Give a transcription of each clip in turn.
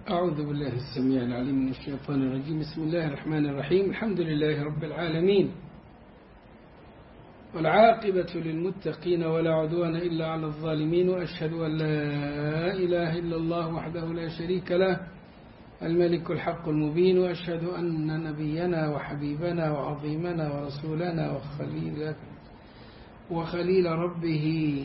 أعوذ بالله السميع العليم من الشيطان الرجيم بسم الله الرحمن الرحيم الحمد لله رب العالمين والعاقبة للمتقين ولا عدوان إلا على الظالمين وأشهد أن لا إله إلا الله وحده لا شريك له الملك الحق المبين وأشهد أن نبينا وحبيبنا وعظيمنا ورسولنا وخليل وخليل ربه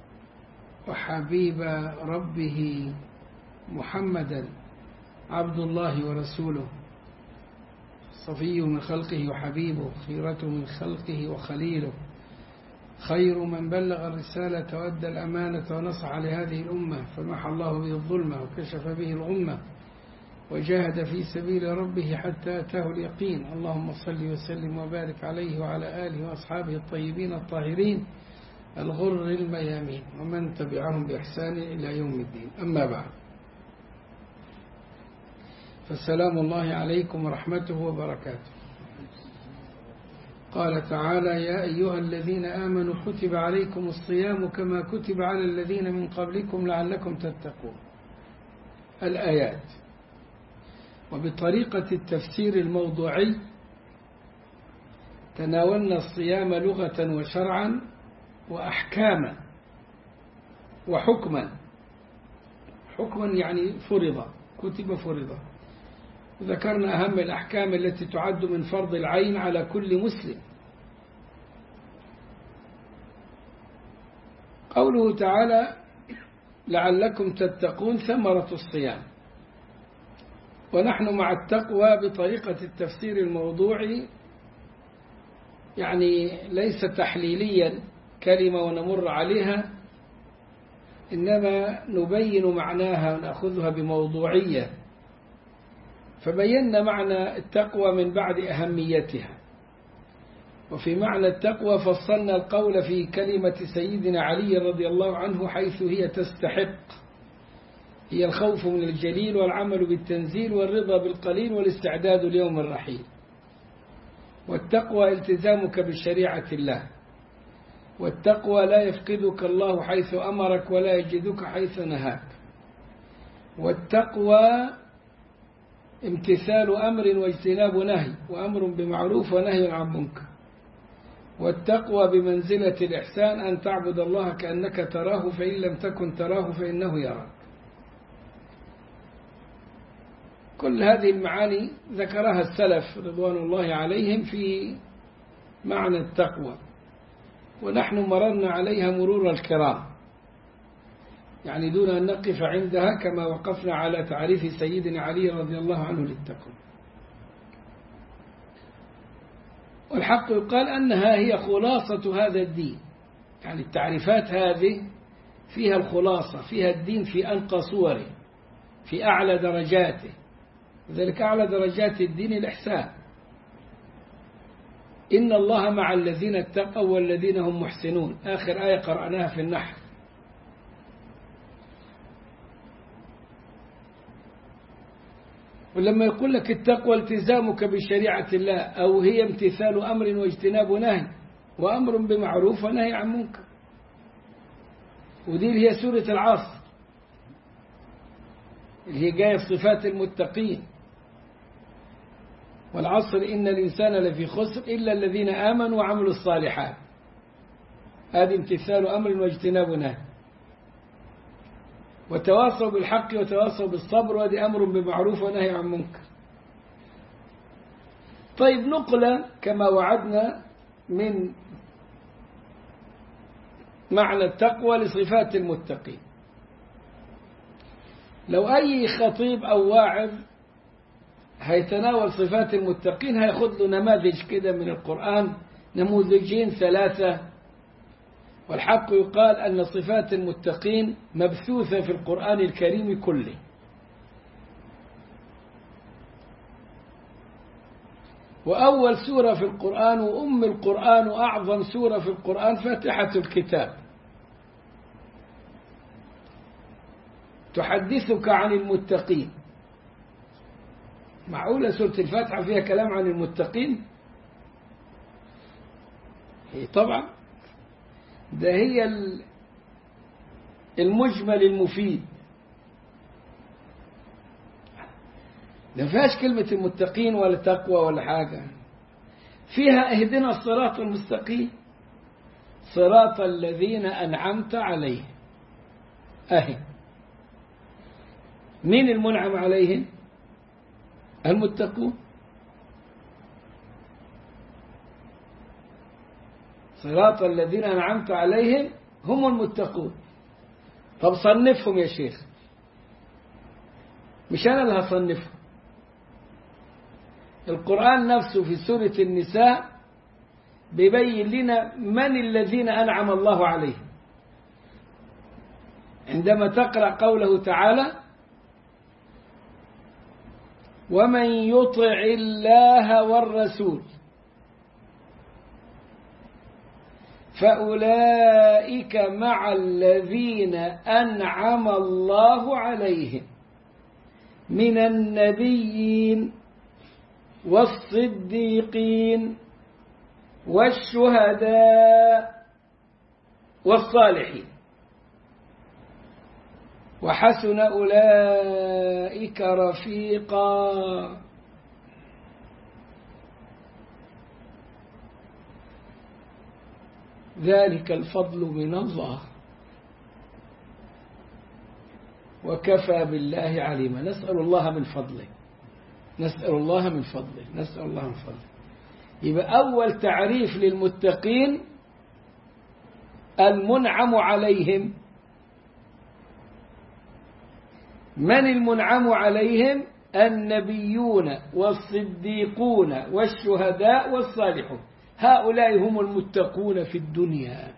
وحبيب ربه محمدا عبد الله ورسوله صفي من خلقه وحبيبه خيرة من خلقه وخليله خير من بلغ الرسالة وأدى الأمانة ونصح لهذه الأمة فمحى الله به الظلمة وكشف به الغمة وجاهد في سبيل ربه حتى أتاه اليقين اللهم صل وسلم وبارك عليه وعلى آله وأصحابه الطيبين الطاهرين الغر الميامين ومن تبعهم بإحسان إلى يوم الدين أما بعد فالسلام الله عليكم ورحمته وبركاته قال تعالى يا أيها الذين آمنوا كتب عليكم الصيام كما كتب على الذين من قبلكم لعلكم تتقون الآيات وبطريقة التفسير الموضوعي تناولنا الصيام لغة وشرعا وأحكاما وحكما حكما يعني فرض كتب فرض ذكرنا أهم الأحكام التي تعد من فرض العين على كل مسلم قوله تعالى لعلكم تتقون ثمرة الصيام ونحن مع التقوى بطريقة التفسير الموضوعي يعني ليس تحليليا كلمة ونمر عليها إنما نبين معناها ونأخذها بموضوعية فبينا معنى التقوى من بعد أهميتها وفي معنى التقوى فصلنا القول في كلمة سيدنا علي رضي الله عنه حيث هي تستحق هي الخوف من الجليل والعمل بالتنزيل والرضا بالقليل والاستعداد ليوم الرحيل والتقوى التزامك بشريعة الله والتقوى لا يفقدك الله حيث أمرك ولا يجدك حيث نهاك والتقوى امتثال أمر واجتناب نهي وأمر بمعروف ونهي عن منكر والتقوى بمنزلة الإحسان أن تعبد الله كأنك تراه فإن لم تكن تراه فإنه يراك كل هذه المعاني ذكرها السلف رضوان الله عليهم في معنى التقوى ونحن مررنا عليها مرور الكرام يعني دون أن نقف عندها كما وقفنا على تعريف سيدنا علي رضي الله عنه للتقوى والحق يقال أنها هي خلاصة هذا الدين يعني التعريفات هذه فيها الخلاصة فيها الدين في أنقى صوره في أعلى درجاته لذلك أعلى درجات الدين الإحسان إن الله مع الذين اتقوا والذين هم محسنون آخر آية قرأناها في النحل ولما يقول لك التقوى التزامك بشريعة الله أو هي امتثال أمر واجتناب نهي وأمر بمعروف ونهي عن منكر ودي اللي هي سورة العصر اللي هي جاية صفات المتقين والعصر إن الإنسان لفي خسر إلا الذين آمنوا وعملوا الصالحات هذه امتثال أمر واجتناب نهي وتواصوا بالحق وتواصوا بالصبر وهذه أمر بمعروف ونهي عن منكر طيب نقلة كما وعدنا من معنى التقوى لصفات المتقين لو أي خطيب أو واعظ هيتناول صفات المتقين هياخد له نماذج كده من القرآن نموذجين ثلاثة والحق يقال أن صفات المتقين مبثوثة في القرآن الكريم كله وأول سورة في القرآن وأم القرآن وأعظم سورة في القرآن فاتحة الكتاب تحدثك عن المتقين معقولة سورة الفاتحة فيها كلام عن المتقين هي طبعا ده هي المجمل المفيد ما فيهاش كلمة المتقين ولا تقوى ولا حاجة فيها اهدنا الصراط المستقيم صراط الذين أنعمت عليهم أهي مين المنعم عليهم المتقون صراط الذين أنعمت عليهم هم المتقون طب صنفهم يا شيخ مش أنا اللي هصنفهم القرآن نفسه في سورة النساء بيبين لنا من الذين أنعم الله عليهم عندما تقرأ قوله تعالى ومن يطع الله والرسول فأولئك مع الذين أنعم الله عليهم من النبيين والصديقين والشهداء والصالحين وحسن أولئك رفيقا ذلك الفضل من الله وكفى بالله عليما نسأل الله من فضله نسأل الله من فضله نسأل الله من فضله يبقى أول تعريف للمتقين المنعم عليهم من المنعم عليهم النبيون والصديقون والشهداء والصالحون هؤلاء هم المتقون في الدنيا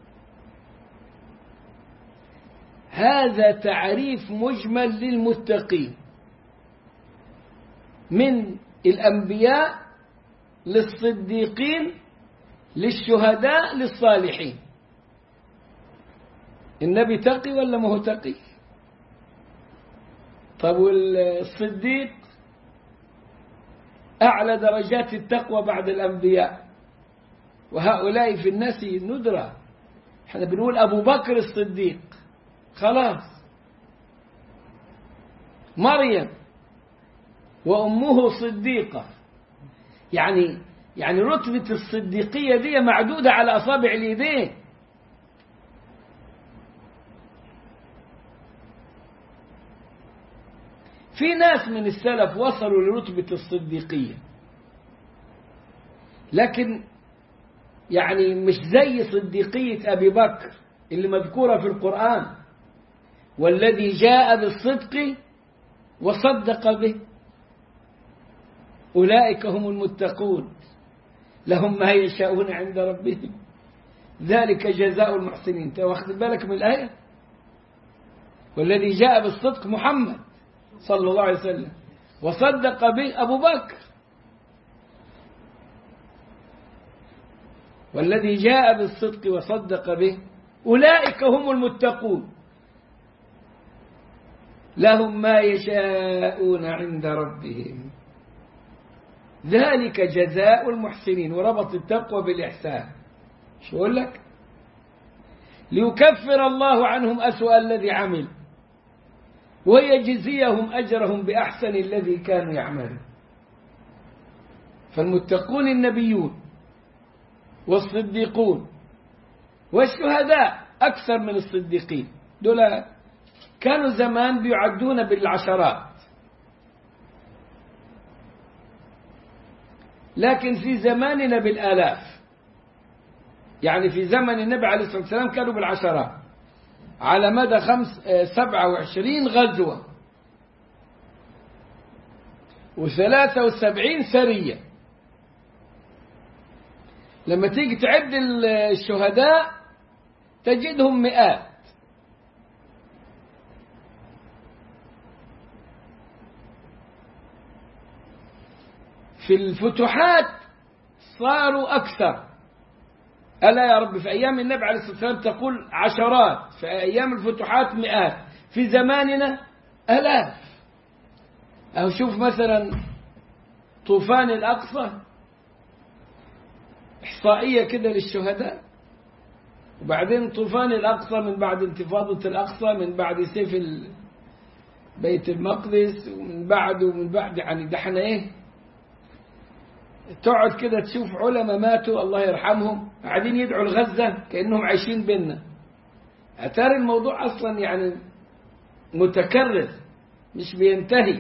هذا تعريف مجمل للمتقين من الأنبياء للصديقين للشهداء للصالحين النبي تقي ولا ما هو تقي طب والصديق أعلى درجات التقوى بعد الأنبياء وهؤلاء في الناس ندرة احنا بنقول أبو بكر الصديق خلاص مريم وأمه صديقة يعني يعني رتبة الصديقية دي معدودة على أصابع اليدين في ناس من السلف وصلوا لرتبة الصديقية لكن يعني مش زي صديقية أبي بكر اللي مذكورة في القرآن والذي جاء بالصدق وصدق به أولئك هم المتقون لهم ما يشاءون عند ربهم ذلك جزاء المحسنين انت واخد بالك من الآية والذي جاء بالصدق محمد صلى الله عليه وسلم وصدق به أبو بكر والذي جاء بالصدق وصدق به أولئك هم المتقون لهم ما يشاءون عند ربهم ذلك جزاء المحسنين وربط التقوى بالإحسان شو أقول لك ليكفر الله عنهم أسوأ الذي عمل ويجزيهم أجرهم بأحسن الذي كانوا يعملون فالمتقون النبيون والصديقون والشهداء أكثر من الصديقين دول كانوا زمان بيعدون بالعشرات لكن في زماننا بالآلاف يعني في زمن النبي عليه الصلاة والسلام كانوا بالعشرات على مدى خمس سبعة وعشرين غزوة وثلاثة وسبعين سرية لما تيجي تعد الشهداء تجدهم مئات في الفتوحات صاروا أكثر ألا يا رب في أيام النبي عليه الصلاة والسلام تقول عشرات في أيام الفتوحات مئات في زماننا ألاف أو شوف مثلا طوفان الأقصى إحصائية كده للشهداء وبعدين طوفان الأقصى من بعد انتفاضة الأقصى من بعد سيف بيت المقدس ومن بعده ومن بعد يعني ده احنا ايه تقعد كده تشوف علماء ماتوا الله يرحمهم قاعدين يدعوا لغزة كأنهم عايشين بينا أتاري الموضوع أصلا يعني متكرر مش بينتهي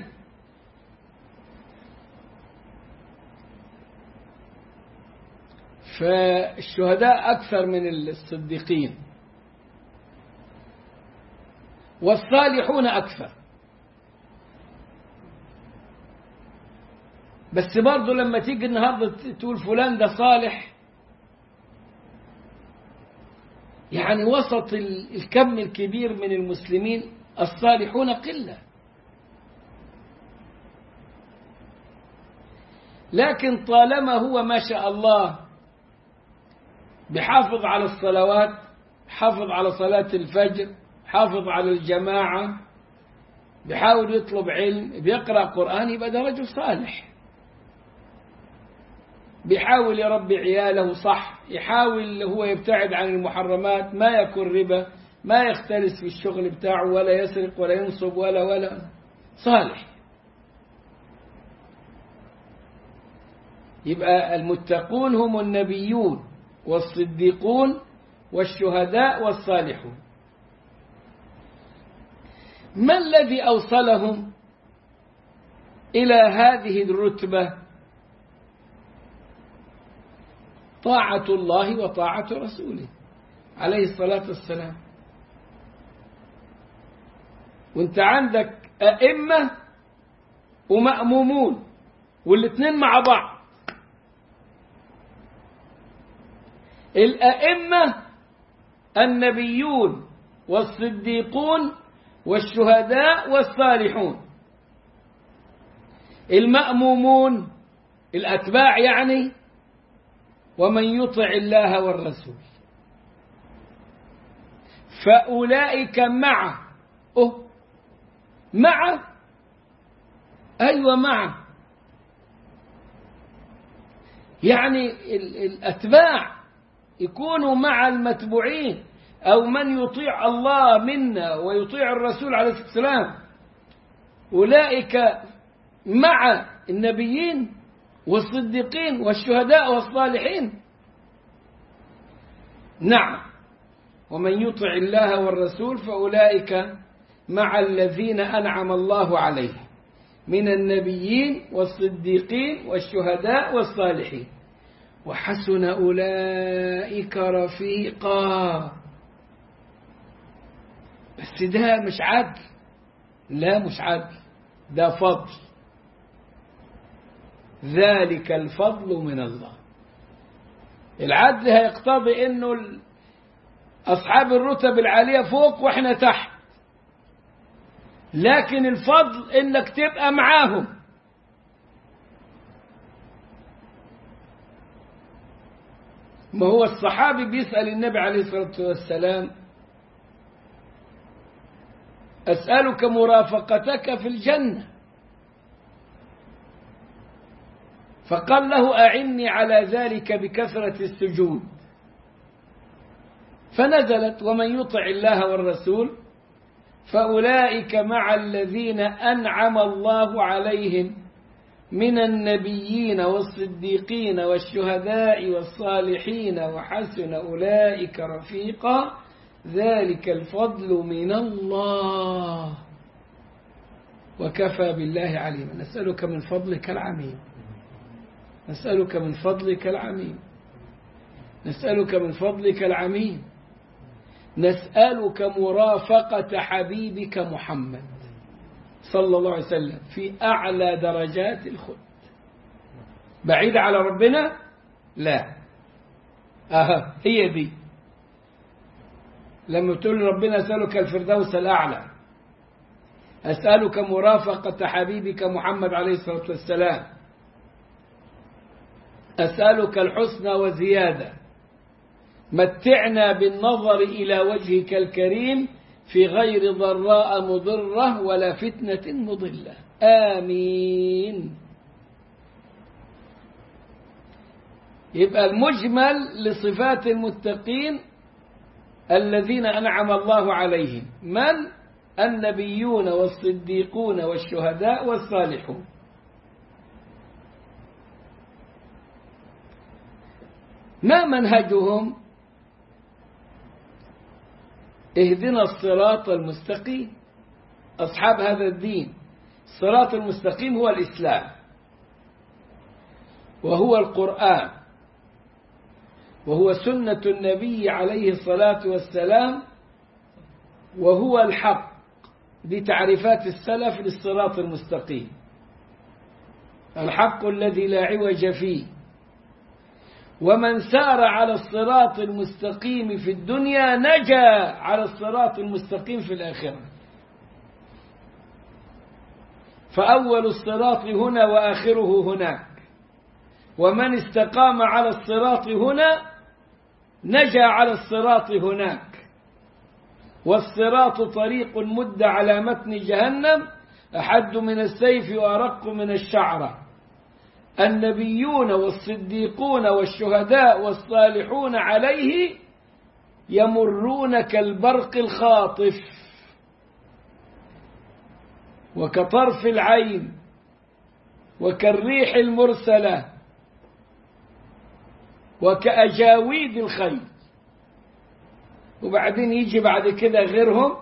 فالشهداء أكثر من الصديقين والصالحون أكثر بس برضه لما تيجي النهارده تقول فلان ده صالح يعني وسط الكم الكبير من المسلمين الصالحون قلة لكن طالما هو ما شاء الله بحافظ على الصلوات حافظ على صلاة الفجر حافظ على الجماعة بيحاول يطلب علم بيقرأ قرآن يبقى ده رجل صالح بيحاول يربي عياله صح يحاول هو يبتعد عن المحرمات ما يكون ربا ما يختلس في الشغل بتاعه ولا يسرق ولا ينصب ولا ولا صالح يبقى المتقون هم النبيون والصديقون والشهداء والصالحون ما الذي أوصلهم إلى هذه الرتبة طاعة الله وطاعة رسوله عليه الصلاة والسلام وانت عندك أئمة ومأمومون والاثنين مع بعض الأئمة النبيون والصديقون والشهداء والصالحون المأمومون الأتباع يعني ومن يطع الله والرسول فأولئك مع أه مع أيوة مع يعني الأتباع يكونوا مع المتبوعين أو من يطيع الله منا ويطيع الرسول عليه الصلاة والسلام أولئك مع النبيين والصديقين والشهداء والصالحين نعم ومن يطع الله والرسول فأولئك مع الذين أنعم الله عليهم من النبيين والصديقين والشهداء والصالحين وحسن أولئك رفيقا بس ده مش عدل لا مش عدل ده فضل ذلك الفضل من الله العدل هيقتضي انه اصحاب الرتب العاليه فوق واحنا تحت لكن الفضل انك تبقى معاهم ما هو الصحابي بيسأل النبي عليه الصلاة والسلام أسألك مرافقتك في الجنة فقال له أعني على ذلك بكثرة السجود فنزلت ومن يطع الله والرسول فأولئك مع الذين أنعم الله عليهم من النبيين والصديقين والشهداء والصالحين وحسن أولئك رفيقا ذلك الفضل من الله وكفى بالله عليما نسألك من فضلك العميم نسألك من فضلك العميم نسألك من فضلك العميم نسألك مرافقة حبيبك محمد صلى الله عليه وسلم في أعلى درجات الخلد بعيد على ربنا لا أها هي دي لما تقول ربنا أسألك الفردوس الأعلى أسألك مرافقة حبيبك محمد عليه الصلاة والسلام أسألك الحسنى وزيادة متعنا بالنظر إلى وجهك الكريم في غير ضراء مضرة ولا فتنة مضلة آمين يبقى المجمل لصفات المتقين الذين أنعم الله عليهم من النبيون والصديقون والشهداء والصالحون ما منهجهم اهدنا الصراط المستقيم أصحاب هذا الدين الصراط المستقيم هو الإسلام وهو القرآن وهو سنة النبي عليه الصلاة والسلام وهو الحق بتعريفات السلف للصراط المستقيم الحق الذي لا عوج فيه ومن سار على الصراط المستقيم في الدنيا نجا على الصراط المستقيم في الآخرة فأول الصراط هنا وآخره هناك ومن استقام على الصراط هنا نجا على الصراط هناك والصراط طريق مد على متن جهنم أحد من السيف وأرق من الشعرة النبيون والصديقون والشهداء والصالحون عليه يمرون كالبرق الخاطف وكطرف العين وكالريح المرسلة وكأجاويد الخيل وبعدين يجي بعد كده غيرهم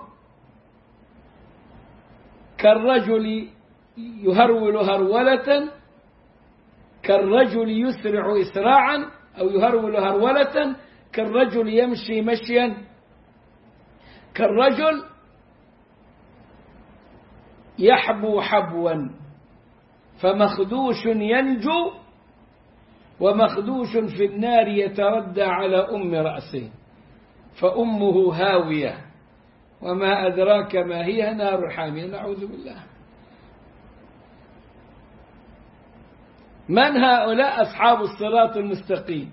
كالرجل يهرول هرولة كالرجل يسرع إسراعا أو يهرول هرولة كالرجل يمشي مشيا كالرجل يحبو حبوا فمخدوش ينجو ومخدوش في النار يتردى على أم رأسه فأمه هاوية وما أدراك ما هي نار حامية نعوذ بالله من هؤلاء أصحاب الصراط المستقيم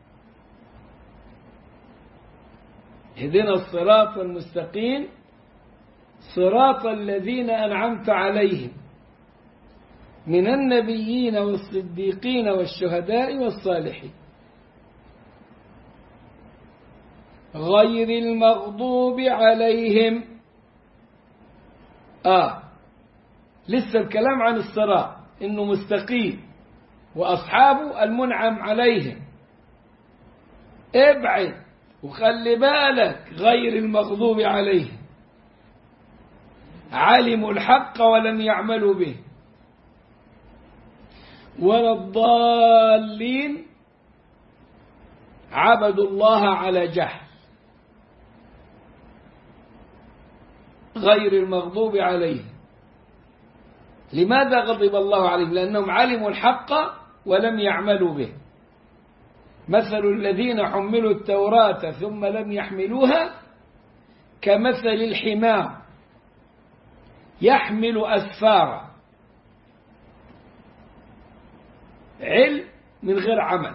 اهدنا الصراط المستقيم صراط الذين أنعمت عليهم من النبيين والصديقين والشهداء والصالحين غير المغضوب عليهم آه لسه الكلام عن الصراط إنه مستقيم وأصحابه المنعم عليهم ابعد وخلي بالك غير المغضوب عليهم علموا الحق ولم يعملوا به ولا الضالين عبدوا الله على جهل غير المغضوب عليهم لماذا غضب الله عليهم لأنهم علموا الحق ولم يعملوا به مثل الذين حملوا التوراة ثم لم يحملوها كمثل الحمار يحمل أسفارا علم من غير عمل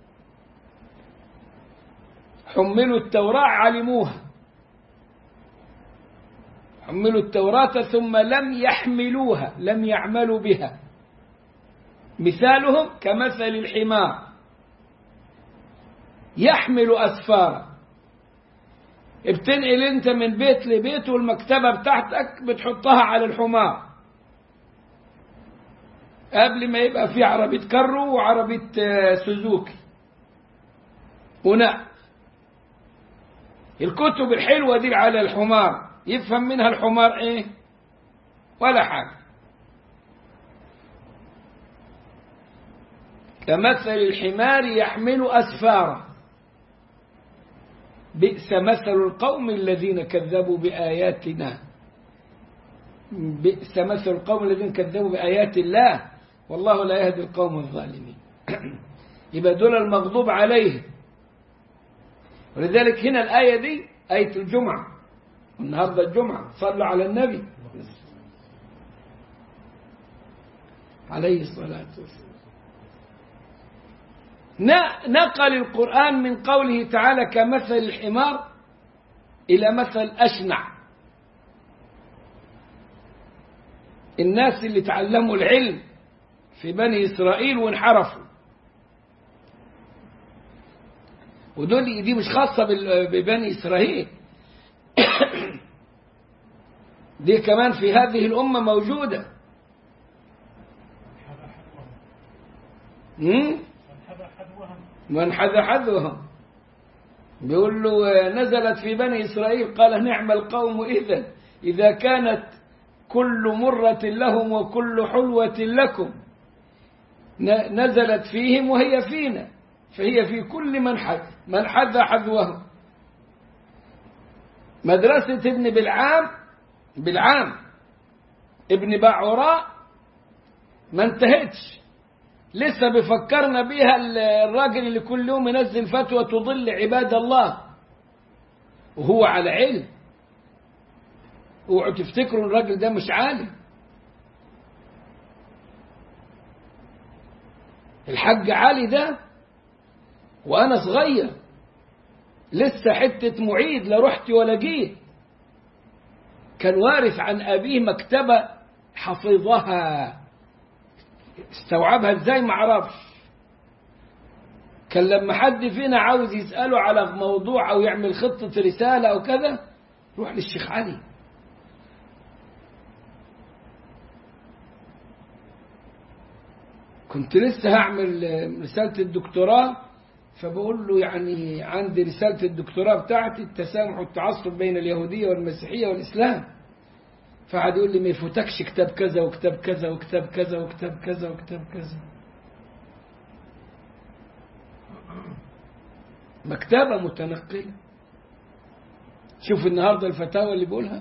حملوا التوراة علموها حملوا التوراة ثم لم يحملوها لم يعملوا بها مثالهم كمثل الحمار يحمل أسفارا بتنقل انت من بيت لبيت والمكتبة بتاعتك بتحطها على الحمار قبل ما يبقى في عربية كرو وعربية سوزوكي ونقل الكتب الحلوة دي على الحمار يفهم منها الحمار ايه ولا حاجة كمثل الحمار يحمل أسفارا بئس مثل القوم الذين كذبوا بآياتنا بئس مثل القوم الذين كذبوا بآيات الله والله لا يهدي القوم الظالمين يبقى دول المغضوب عليهم ولذلك هنا الآية دي آية الجمعة النهاردة الجمعة صلوا على النبي عليه الصلاة والسلام نقل القرآن من قوله تعالى كمثل الحمار إلى مثل أشنع الناس اللي تعلموا العلم في بني إسرائيل وانحرفوا ودول دي مش خاصة ببني إسرائيل دي كمان في هذه الأمة موجودة حذا حذوهم مم؟ من حذا حذوهم من حذا حذوهم بيقول له نزلت في بني إسرائيل قال نعم القوم إذا إذا كانت كل مرة لهم وكل حلوة لكم ن- نزلت فيهم وهي فينا فهي في كل من حذ من حذ حذوهم مدرسة ابن بالعام بالعام ابن باعوراء ما انتهتش لسه بيفكرنا بيها ال- الراجل اللي كل يوم ينزل فتوى تضل عباد الله وهو على علم اوعوا تفتكروا الراجل ده مش عالم الحاج علي ده وانا صغير لسه حتة معيد لا رحت ولا جيت كان وارث عن أبيه مكتبة حفظها استوعبها ازاي ما اعرفش كان لما حد فينا عاوز يسأله على موضوع أو يعمل خطة رسالة أو كذا روح للشيخ علي كنت لسه هعمل رسالة الدكتوراه فبقول له يعني عندي رسالة الدكتوراه بتاعتي التسامح والتعصب بين اليهودية والمسيحية والإسلام فقعد يقول لي ما يفوتكش كتاب كذا وكتاب كذا وكتاب كذا وكتاب كذا وكتاب كذا مكتبة متنقلة شوف النهاردة الفتاوى اللي بقولها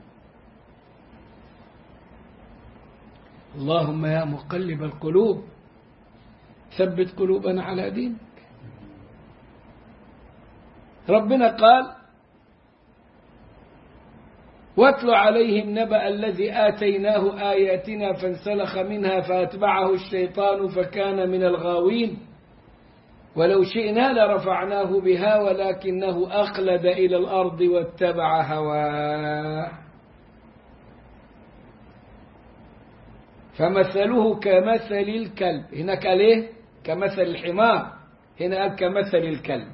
اللهم يا مقلب القلوب ثبت قلوبنا على دينك ربنا قال واتل عليهم نبأ الذي آتيناه آياتنا فانسلخ منها فأتبعه الشيطان فكان من الغاوين ولو شئنا لرفعناه بها ولكنه أخلد إلى الأرض واتبع هواه فمثله كمثل الكلب هناك قال ايه كمثل الحمار هنا قال كمثل الكلب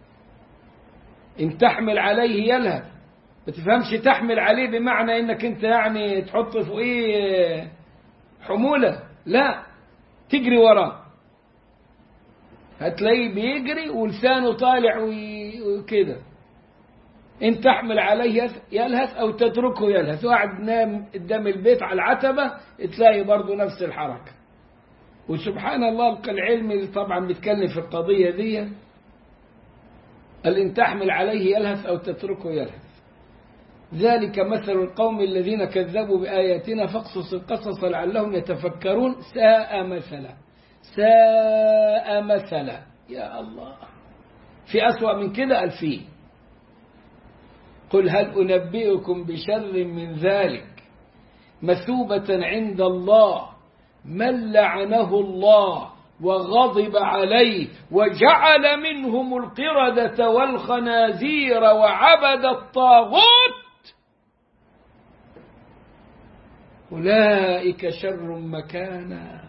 إن تحمل عليه يلهث ما تفهمش تحمل عليه بمعنى انك انت يعني تحط فوقيه حمولة لا تجري وراه هتلاقيه بيجري ولسانه طالع وكده ان تحمل عليه يلهث او تتركه يلهث وقعد نام قدام البيت على العتبة تلاقي برضه نفس الحركة وسبحان الله العلم اللي طبعا بيتكلم في القضية دي قال إن تحمل عليه يلهث أو تتركه يلهث ذلك مثل القوم الذين كذبوا بآياتنا فاقصص القصص لعلهم يتفكرون ساء مثلا ساء مثلا يا الله في أسوأ من كده ألفين قل هل أنبئكم بشر من ذلك مثوبة عند الله من لعنه الله وغضب عليه وجعل منهم القردة والخنازير وعبد الطاغوت أولئك شر مكانا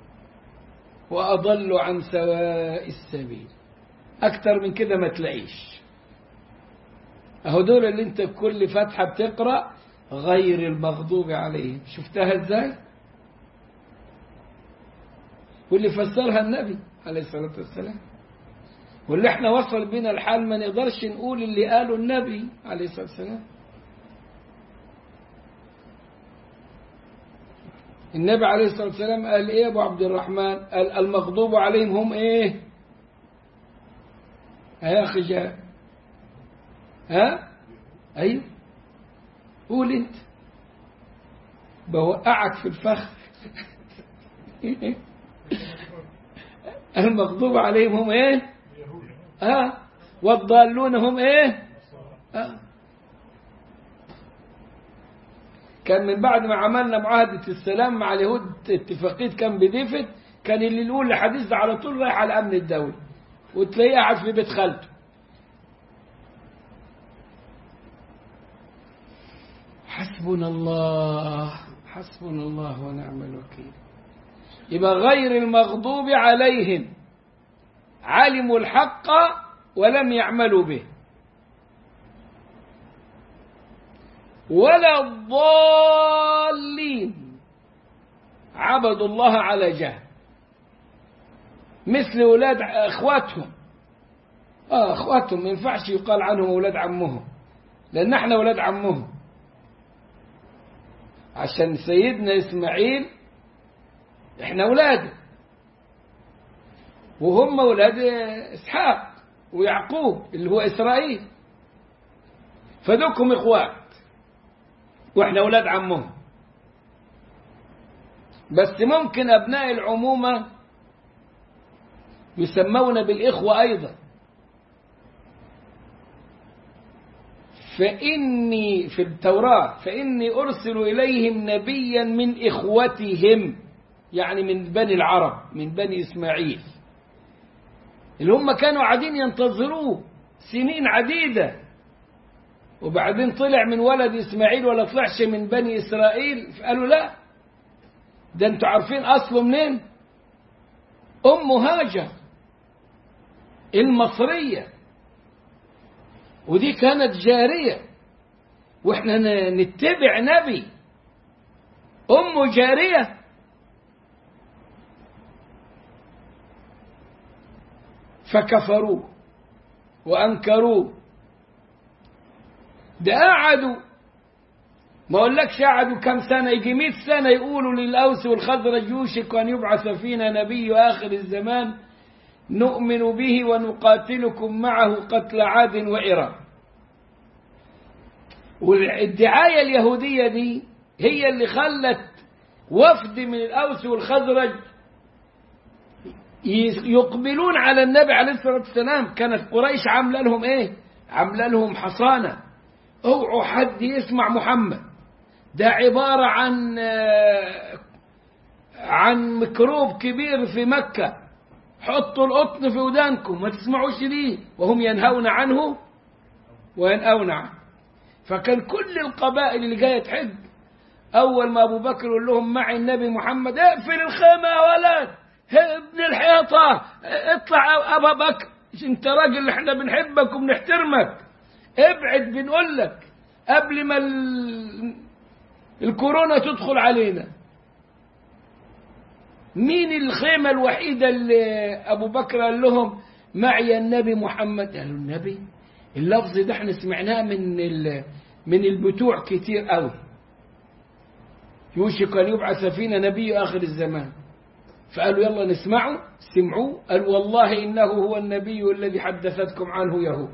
وأضل عن سواء السبيل أكتر من كده ما تلاقيش أهو دول اللي أنت كل فتحة بتقرأ غير المغضوب عليهم شفتها إزاي واللي فسرها النبي عليه الصلاة والسلام واللي احنا وصل بنا الحال ما نقدرش نقول اللي قاله النبي عليه الصلاة والسلام النبي عليه الصلاة والسلام قال ايه ابو عبد الرحمن قال المغضوب عليهم هم ايه يا اخي جاء ها ايوه قول انت بوقعك في الفخ المغضوب عليهم هم ايه اه والضالون هم ايه آه. كان من بعد ما عملنا معاهدة السلام مع اليهود اتفاقية كان بديفت كان اللي يقول الحديث ده على طول رايح على الأمن الدولي وتلاقيه قاعد في بيت خالته حسبنا الله حسبنا الله ونعم الوكيل يبقى غير المغضوب عليهم علموا الحق ولم يعملوا به ولا الضالين عبدوا الله على جهل مثل أولاد أخواتهم آه أخواتهم ما ينفعش يقال عنهم أولاد عمهم لأن احنا أولاد عمهم عشان سيدنا إسماعيل احنا أولاده وهم أولاد إسحاق ويعقوب اللي هو إسرائيل فدوكم إخوات وإحنا أولاد عمهم بس ممكن أبناء العمومة يسمون بالإخوة أيضا فإني في التوراة فإني أرسل إليهم نبيا من إخوتهم يعني من بني العرب من بني إسماعيل اللي هم كانوا قاعدين ينتظروه سنين عديدة وبعدين طلع من ولد إسماعيل ولا طلعش من بني إسرائيل قالوا لا ده انتوا عارفين أصله منين أم هاجر المصرية ودي كانت جارية واحنا نتبع نبي أم جارية فكفروه وأنكروه ده قعدوا ما أقولكش قعدوا كم سنة يجي 100 سنة يقولوا للأوس والخزرج يوشك أن يبعث فينا نبي آخر الزمان نؤمن به ونقاتلكم معه قتل عاد وإرم والدعاية اليهودية دي هي اللي خلت وفد من الأوس والخزرج يقبلون على النبي عليه الصلاة والسلام كانت قريش عاملة لهم ايه عاملة لهم حصانة اوعوا حد يسمع محمد ده عبارة عن عن ميكروب كبير في مكة حطوا القطن في ودانكم ما تسمعوش ليه وهم ينهون عنه وينأون عنه فكان كل القبائل اللي جاية تحج أول ما أبو بكر يقول لهم معي النبي محمد اقفل الخيمة يا ولد ابن الحيطة اطلع أبا بكر انت راجل احنا بنحبك وبنحترمك ابعد بنقول لك قبل ما ال... الكورونا تدخل علينا مين الخيمة الوحيدة اللي أبو بكر قال لهم معي النبي محمد قالوا النبي اللفظ ده احنا سمعناه من ال... من البتوع كتير قوي يوشك أن يبعث فينا نبي آخر الزمان فقالوا يلا نسمعه سمعوا قال والله إنه هو النبي الذي حدثتكم عنه يهود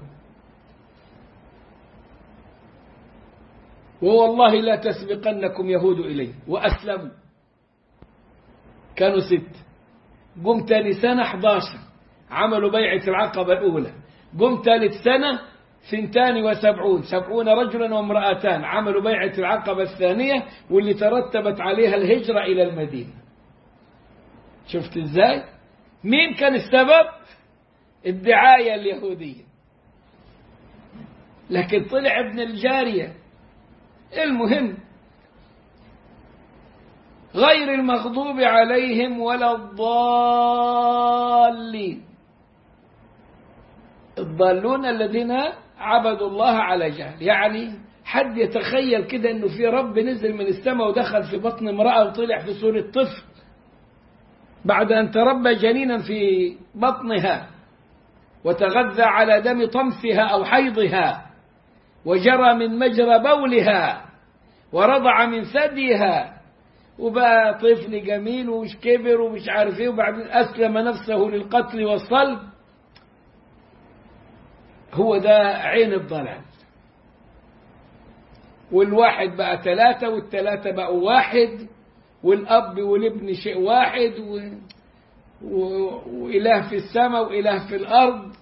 ووالله لا تسبقنكم يهود إليه وأسلموا كانوا ست قم تاني سنة 11 عملوا بيعة العقبة الأولى قم ثالث سنة ثنتان وسبعون سبعون رجلا وامرأتان عملوا بيعة العقبة الثانية واللي ترتبت عليها الهجرة إلى المدينة شفت ازاي مين كان السبب الدعاية اليهودية لكن طلع ابن الجارية المهم غير المغضوب عليهم ولا الضالين الضالون الذين عبدوا الله على جهل يعني حد يتخيل كده انه في رب نزل من السماء ودخل في بطن امرأة وطلع في صورة طفل بعد أن تربى جنينا في بطنها وتغذى على دم طمسها أو حيضها وجرى من مجرى بولها ورضع من ثديها وبقى طفل جميل ومش كبر ومش عارف ايه وبعدين أسلم نفسه للقتل والصلب هو ده عين الضلال والواحد بقى ثلاثة والثلاثة بقوا واحد والأب والابن شيء واحد و... و... وإله في السماء وإله في الأرض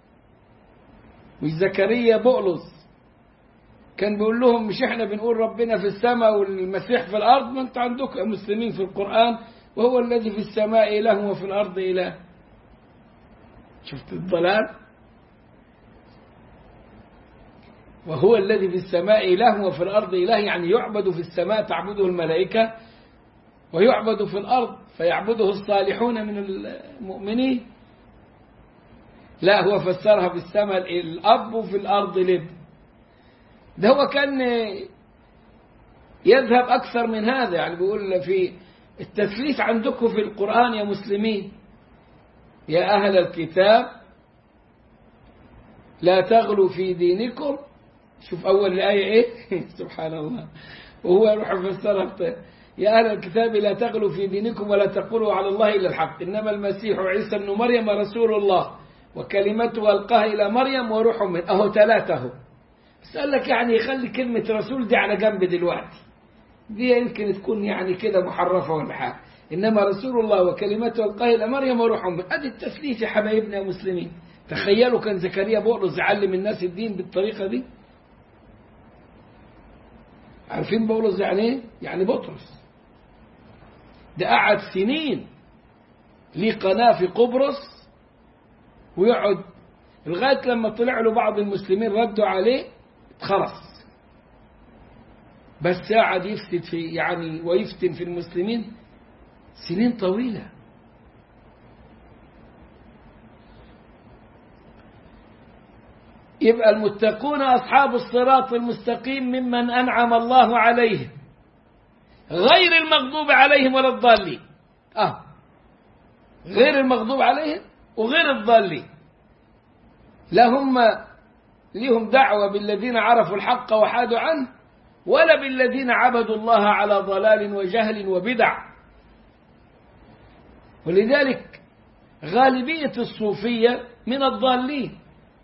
وزكريا بؤلص كان بيقول لهم مش احنا بنقول ربنا في السماء والمسيح في الأرض ما انت عندكم مسلمين في القرآن وهو الذي في السماء إله وفي الأرض إله شفت الضلال وهو الذي في السماء إله وفي الأرض إله يعني يعبد في السماء تعبده الملائكة ويعبد في الأرض فيعبده الصالحون من المؤمنين لا هو فسرها في السماء الأب وفي الأرض الابن ده هو كان يذهب أكثر من هذا يعني بيقول في التثليث عندكم في القرآن يا مسلمين يا أهل الكتاب لا تغلوا في دينكم شوف أول الآية إيه سبحان الله وهو يروح يفسرها يا أهل الكتاب لا تغلوا في دينكم ولا تقولوا على الله إلا الحق إنما المسيح عيسى بن مريم رسول الله وكلمته ألقاها إلى مريم وروح منه أهو ثلاثة بس قال لك يعني يخلي كلمة رسول دي على جنب دلوقتي دي يمكن تكون يعني كده محرفة ولا حاجة إنما رسول الله وكلمته ألقاها إلى مريم وروح منه أدي التثليث يا حبايبنا يا مسلمين تخيلوا كان زكريا بولس يعلم الناس الدين بالطريقة دي عارفين بولس يعني ايه؟ يعني بطرس ده قعد سنين ليه قناة في قبرص ويقعد لغاية لما طلع له بعض المسلمين ردوا عليه خلص بس قعد يفسد في يعني ويفتن في المسلمين سنين طويلة يبقى المتقون أصحاب الصراط المستقيم ممن أنعم الله عليهم غير المغضوب عليهم ولا الضالين آه غير المغضوب عليهم وغير الضالين لا هم لهم دعوة بالذين عرفوا الحق وحادوا عنه ولا بالذين عبدوا الله على ضلال وجهل وبدع ولذلك غالبية الصوفية من الضالين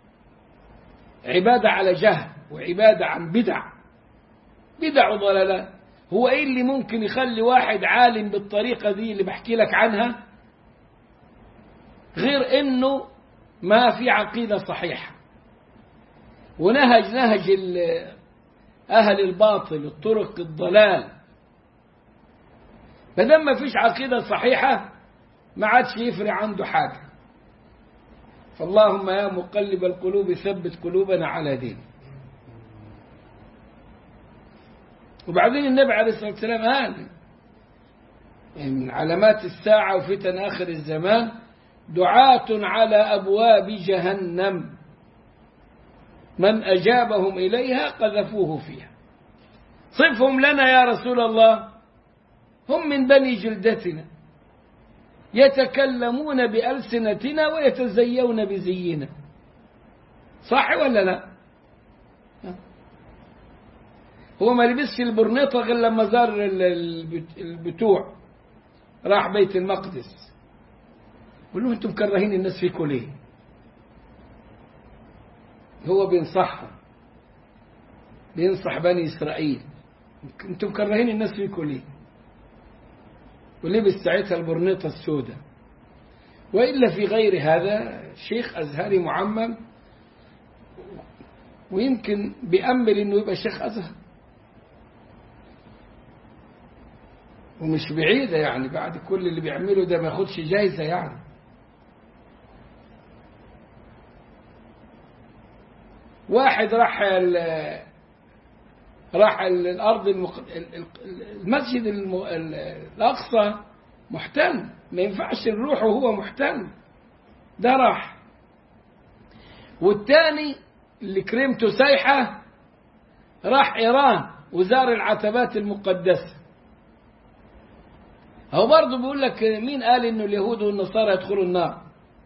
عبادة على جهل وعبادة عن بدع بدع وضلالات هو ايه اللي ممكن يخلي واحد عالم بالطريقة دي اللي بحكي لك عنها غير انه ما في عقيدة صحيحة ونهج نهج أهل الباطل الطرق الضلال بدل ما فيش عقيدة صحيحة ما عادش يفرق عنده حاجة فاللهم يا مقلب القلوب ثبت قلوبنا على دين وبعدين النبي عليه الصلاة والسلام هذا من علامات الساعة وفتن آخر الزمان دعاة على أبواب جهنم من أجابهم إليها قذفوه فيها صفهم لنا يا رسول الله هم من بني جلدتنا يتكلمون بألسنتنا ويتزيون بزينا صح ولا لا هو ما لبسش البرنيطة غير لما زار البتوع راح بيت المقدس قول له انتم مكرهين الناس فيكم ليه هو بينصحهم بينصح بني إسرائيل انتم مكرهين الناس فيكم ليه ولبس ساعتها البرنيطة السوداء وإلا في غير هذا شيخ أزهري معمم ويمكن بيأمل إنه يبقى شيخ أزهر ومش بعيدة يعني بعد كل اللي بيعمله ده ما ياخدش جايزة يعني واحد راح راح الأرض المق... المسجد الم... الأقصى محتل ما ينفعش نروح وهو محتل ده راح والتاني اللي كريمته سايحة راح إيران وزار العتبات المقدسة هو برضه بيقول لك مين قال إنه اليهود والنصارى يدخلوا النار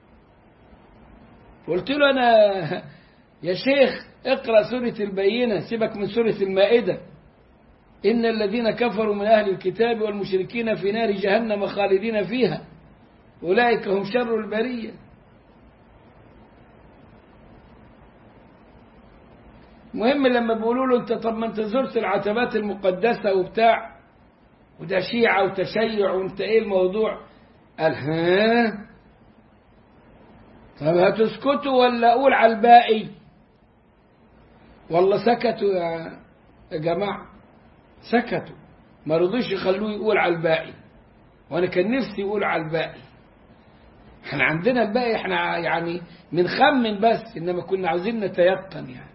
قلت له أنا يا شيخ اقرأ سورة البينة سيبك من سورة المائدة إن الذين كفروا من أهل الكتاب والمشركين في نار جهنم خالدين فيها أولئك هم شر البرية مهم لما بيقولوا له انت طب ما انت زرت العتبات المقدسة وبتاع وده شيعة وتشيع وانت ايه الموضوع قال ها طب هتسكتوا ولا اقول على الباقي والله سكتوا يا جماعة سكتوا ما رضوش يخلوه يقول على الباقي وانا كان نفسي يقول على الباقي احنا عندنا الباقي احنا يعني بنخمن بس انما كنا عاوزين نتيقن يعني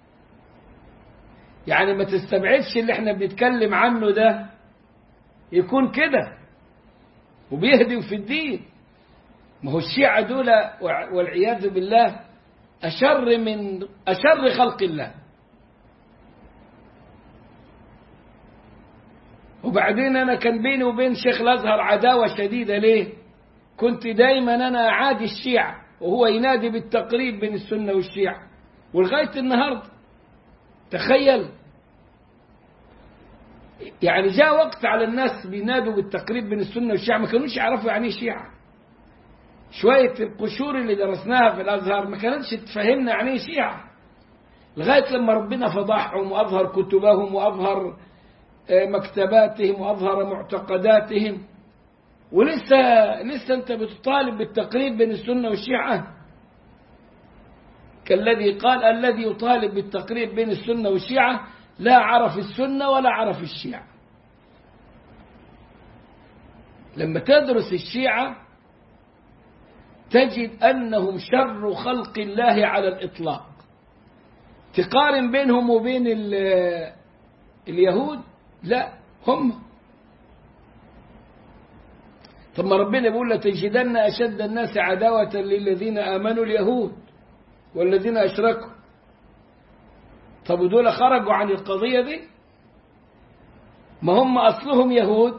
يعني ما تستبعدش اللي احنا بنتكلم عنه ده يكون كده وبيهدم في الدين ما هو الشيعة دول والعياذ بالله أشر من أشر خلق الله وبعدين أنا كان بيني وبين شيخ الأزهر عداوة شديدة ليه كنت دايما أنا أعادي الشيعة وهو ينادي بالتقريب بين السنة والشيعة ولغاية النهاردة تخيل يعني جاء وقت على الناس بينادوا بالتقريب بين السنة والشيعة ما كانوش يعرفوا يعني ايه شيعة شوية القشور اللي درسناها في الأزهر ما كانتش تفهمنا يعني ايه شيعة لغاية لما ربنا فضحهم وأظهر كتبهم وأظهر مكتباتهم وأظهر معتقداتهم ولسه لسه أنت بتطالب بالتقريب بين السنة والشيعة كالذي قال الذي يطالب بالتقريب بين السنة والشيعة لا عرف السنة ولا عرف الشيعة لما تدرس الشيعة تجد أنهم شر خلق الله على الإطلاق تقارن بينهم وبين اليهود لا هم ثم ربنا يقول لتجدن أشد الناس عداوة للذين آمنوا اليهود والذين أشركوا طب ودول خرجوا عن القضية دي ما هم أصلهم يهود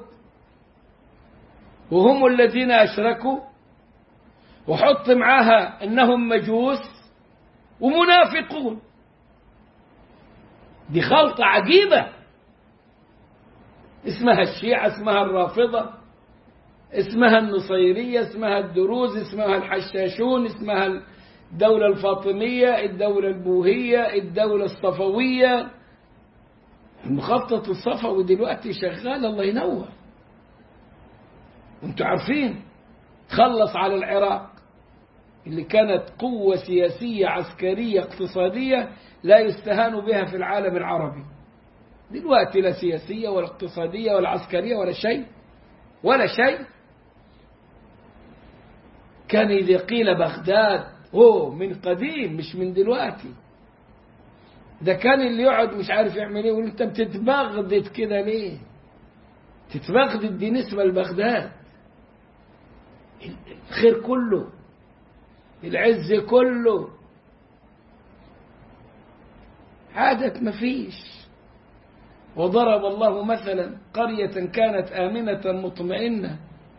وهم الذين أشركوا وحط معاها أنهم مجوس ومنافقون دي خلطة عجيبة اسمها الشيعة اسمها الرافضة اسمها النصيرية اسمها الدروز اسمها الحشاشون اسمها الدولة الفاطمية الدولة البوهية الدولة الصفوية المخطط الصفوي دلوقتي شغال الله ينور وانتوا عارفين خلص على العراق اللي كانت قوة سياسية عسكرية اقتصادية لا يستهان بها في العالم العربي دلوقتي لا سياسية ولا اقتصادية ولا عسكرية ولا شيء ولا شيء كان إذا قيل بغداد هو من قديم مش من دلوقتي ده كان اللي يقعد مش عارف يعمل ايه وانت بتتبغدد كده ليه تتبغدد دي نسبة لبغداد الخير كله العز كله عادة مفيش وضرب الله مثلا قرية كانت آمنة مطمئنة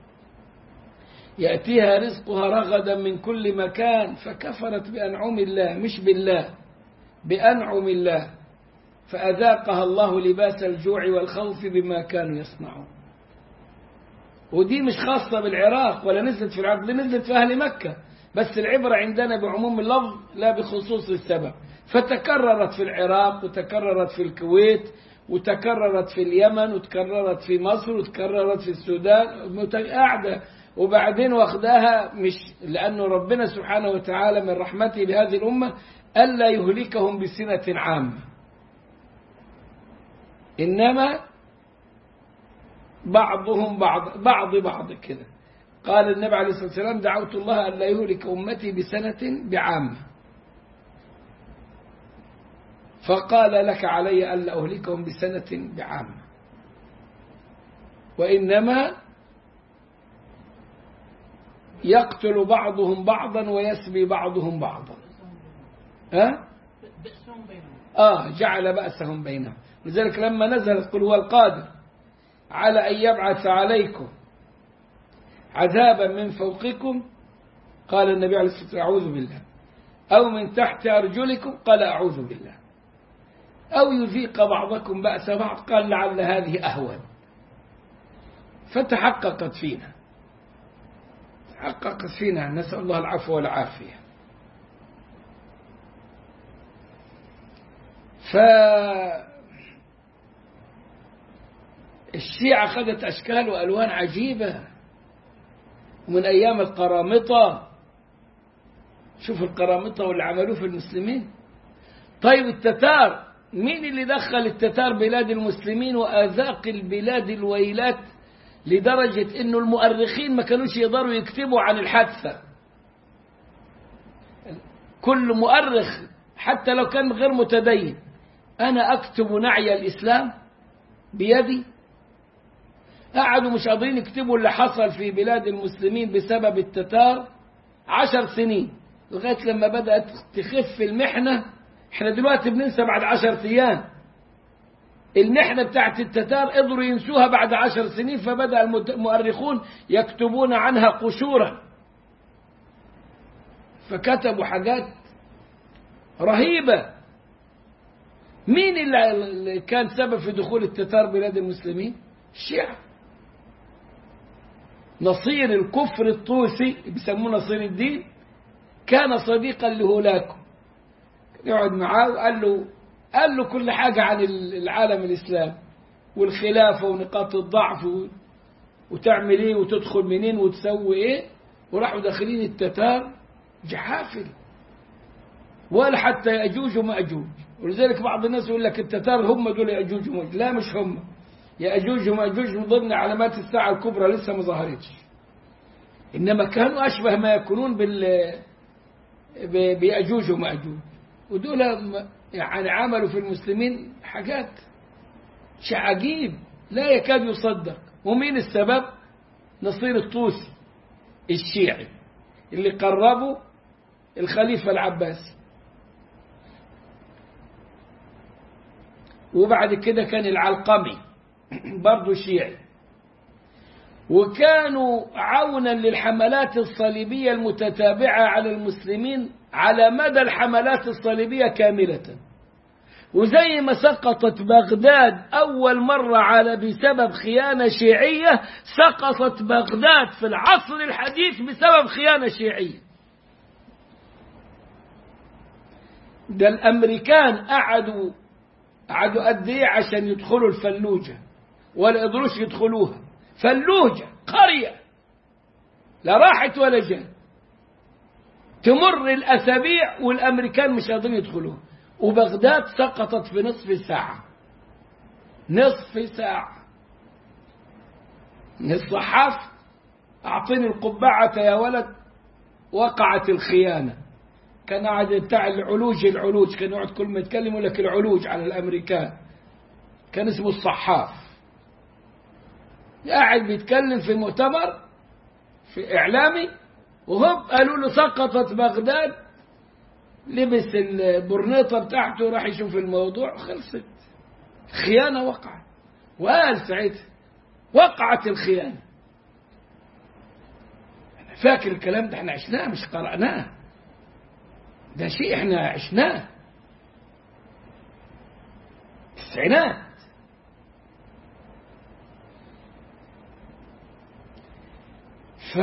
يأتيها رزقها رغدا من كل مكان فكفرت بأنعم الله مش بالله بأنعم الله فأذاقها الله لباس الجوع والخوف بما كانوا يصنعون ودي مش خاصة بالعراق ولا نزلت في العراق دي نزلت في أهل مكة بس العبرة عندنا بعموم اللفظ لا بخصوص السبب فتكررت في العراق وتكررت في الكويت وتكررت في اليمن وتكررت في مصر وتكررت في السودان قاعدة وبعدين واخداها مش لأنه ربنا سبحانه وتعالى من رحمته بهذه الأمة ألا يهلكهم بسنة عامة إنما بعضهم بعض بعض بعض كده قال النبي عليه الصلاة والسلام دعوت الله ألا يهلك أمتي بسنة بعامة فقال لك علي ألا أهلكهم بسنة بعامة وإنما يقتل بعضهم بعضا ويسبي بعضهم بعضا أه؟ آه جعل بأسهم بينهم لذلك لما نزلت قل هو القادر على أن يبعث عليكم عذابا من فوقكم قال النبي عليه الصلاة والسلام أعوذ بالله أو من تحت أرجلكم قال أعوذ بالله أو يذيق بعضكم بأس بعض قال لعل هذه أهون فتحققت فينا تحققت فينا نسأل الله العفو والعافية ف الشيعة خدت أشكال وألوان عجيبة ومن أيام القرامطة شوف القرامطة واللي عملوه في المسلمين طيب التتار مين اللي دخل التتار بلاد المسلمين وأذاق البلاد الويلات لدرجة أنه المؤرخين ما كانوش يقدروا يكتبوا عن الحادثة كل مؤرخ حتى لو كان غير متدين أنا أكتب نعي الإسلام بيدي قعدوا مش قادرين يكتبوا اللي حصل في بلاد المسلمين بسبب التتار عشر سنين لغاية لما بدأت تخف المحنة احنا دلوقتي بننسى بعد عشر أيام المحنة بتاعت التتار قدروا ينسوها بعد عشر سنين فبدأ المؤرخون يكتبون عنها قشورا فكتبوا حاجات رهيبة مين اللي كان سبب في دخول التتار بلاد المسلمين الشيعة نصير الكفر الطوسي بيسموه نصير الدين كان صديقا لهولاكو يقعد معاه وقال له قال له كل حاجة عن العالم الإسلامي والخلافة ونقاط الضعف وتعمل ايه وتدخل منين وتسوي ايه وراحوا داخلين التتار جحافل ولا حتى يأجوج ومأجوج ولذلك بعض الناس يقول لك التتار هم دول يأجوج ومأجوج لا مش هم يأجوج ومأجوج من ضمن علامات الساعة الكبرى لسه ما ظهرتش إنما كانوا أشبه ما يكونون بال بيأجوج ومأجوج ودول يعني عملوا في المسلمين حاجات شيء عجيب لا يكاد يصدق ومين السبب نصير الطوسي الشيعي اللي قربوا الخليفة العباسي وبعد كده كان العلقمي برضه شيعي وكانوا عونا للحملات الصليبية المتتابعة على المسلمين على مدى الحملات الصليبية كاملة وزي ما سقطت بغداد أول مرة على بسبب خيانة شيعية سقطت بغداد في العصر الحديث بسبب خيانة شيعية ده الأمريكان قعدوا قعدوا قد إيه عشان يدخلوا الفلوجة ولا قدروش يدخلوها فلوجة قرية لا راحت ولا جات تمر الأسابيع والأمريكان مش قادرين يدخلوها وبغداد سقطت في نصف ساعة نصف ساعة الصحاف أعطيني القبعة يا ولد وقعت الخيانة كان قاعد بتاع العلوج العلوج كان يقعد كل ما يتكلم يقول لك العلوج على الأمريكان كان اسمه الصحاف قاعد بيتكلم في مؤتمر في إعلامي وهوب قالوا له سقطت بغداد لبس البرنيطة بتاعته راح يشوف الموضوع خلصت خيانة وقعت وقال ساعتها وقعت الخيانة أنا فاكر الكلام ده احنا عشناه مش قرأناه ده شيء احنا عشناه التسعينات ف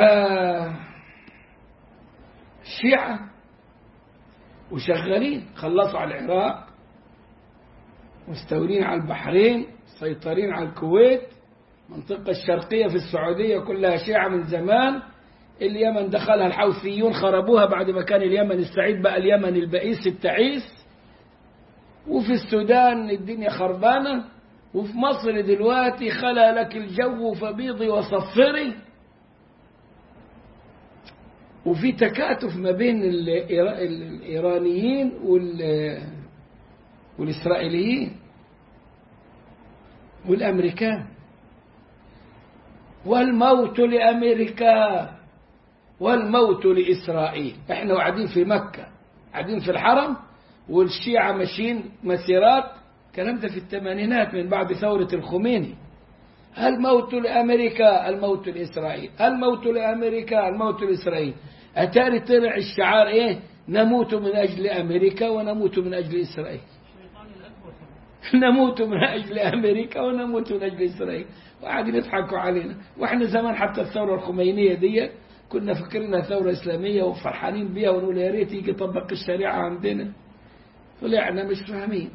الشيعة وشغالين خلصوا على العراق مستولين على البحرين مسيطرين على الكويت المنطقة الشرقية في السعودية كلها شيعة من زمان اليمن دخلها الحوثيون خربوها بعد ما كان اليمن السعيد بقى اليمن البئيس التعيس وفي السودان الدنيا خربانة وفي مصر دلوقتي خلى لك الجو فبيضي وصفري وفي تكاتف ما بين الإيرانيين والإسرائيليين والأمريكان والموت لأمريكا والموت لإسرائيل احنا قاعدين في مكة قاعدين في الحرم والشيعة ماشيين مسيرات الكلام ده في الثمانينات من بعد ثورة الخميني الموت لأمريكا الموت لإسرائيل الموت لأمريكا الموت لإسرائيل أتاري طلع الشعار إيه نموت من أجل أمريكا ونموت من أجل إسرائيل نموت من أجل أمريكا ونموت من أجل إسرائيل وقاعدين يضحكوا علينا وإحنا زمان حتى الثورة الخمينية دي كنا فكرنا ثورة إسلامية وفرحانين بيها ونقول يا ريت يجي يطبق الشريعة عندنا طلعنا مش فاهمين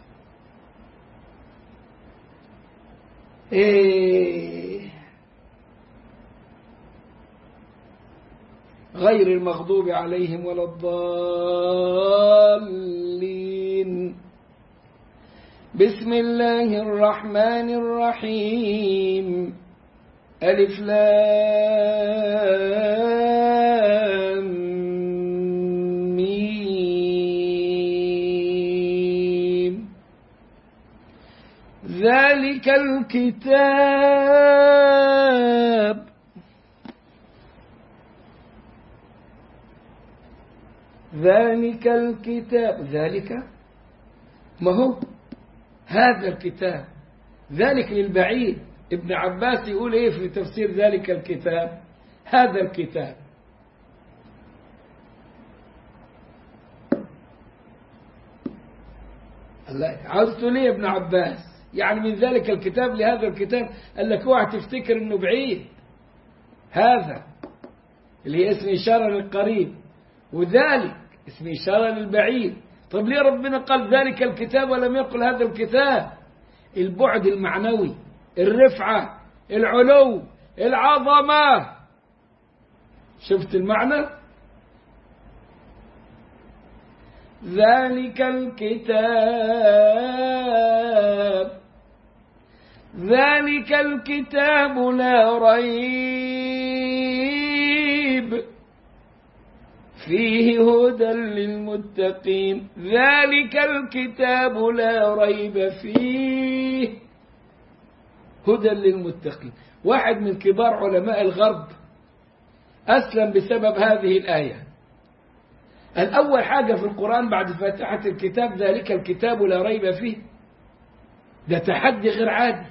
إيه غير المغضوب عليهم ولا الضالين بسم الله الرحمن الرحيم ألف لام ميم ذلك الكتاب ذلك الكتاب ذلك ما هو هذا الكتاب ذلك للبعيد ابن عباس يقول ايه في تفسير ذلك الكتاب هذا الكتاب الله عاوز تقول ايه يا ابن عباس يعني من ذلك الكتاب لهذا الكتاب قال لك اوعى تفتكر انه بعيد هذا اللي هي اسم اشاره للقريب وذلك اسم اشاره للبعيد طب ليه ربنا قال ذلك الكتاب ولم يقل هذا الكتاب البعد المعنوي الرفعه العلو العظمه شفت المعنى ذلك الكتاب ذلك الكتاب لا ريب فيه هدى للمتقين ذلك الكتاب لا ريب فيه هدى للمتقين واحد من كبار علماء الغرب أسلم بسبب هذه الآية الأول حاجة في القرآن بعد فاتحة الكتاب ذلك الكتاب لا ريب فيه ده تحدي غير عادي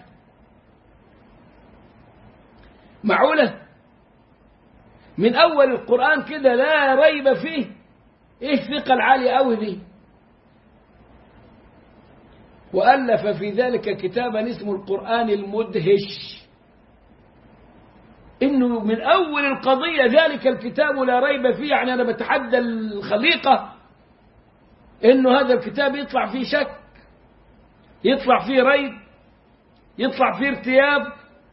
معقولة من أول القرآن كده لا ريب فيه إيه الثقة العالية أوي دي وألف في ذلك كتابا اسمه القرآن المدهش إنه من أول القضية ذلك الكتاب لا ريب فيه يعني أنا بتحدى الخليقة إنه هذا الكتاب يطلع فيه شك يطلع فيه ريب يطلع فيه ارتياب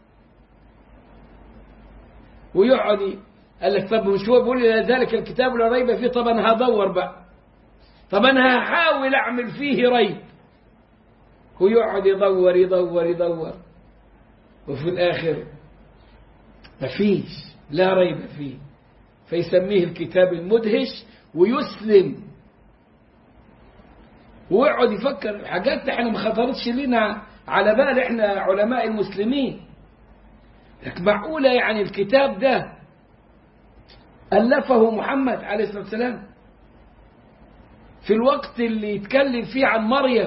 ويقعد قال لك طب مش هو بيقول لي ذلك الكتاب لا ريب فيه طب انا هدور بقى طب انا هحاول اعمل فيه ريب ويقعد يدور يدور يدور وفي الاخر مفيش لا ريب فيه فيسميه الكتاب المدهش ويسلم ويقعد يفكر حاجات احنا ما خطرتش لنا على بال احنا علماء المسلمين لكن معقولة يعني الكتاب ده ألفه محمد عليه الصلاة والسلام في الوقت اللي يتكلم فيه عن مريم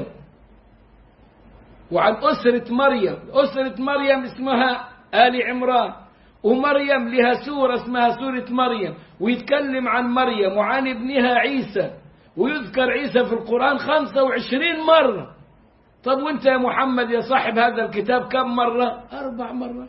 وعن أسرة مريم أسرة مريم اسمها آل عمران ومريم لها سورة اسمها سورة مريم ويتكلم عن مريم وعن ابنها عيسى ويذكر عيسى في القرآن خمسة وعشرين مرة طب وانت يا محمد يا صاحب هذا الكتاب كم مرة أربع مرات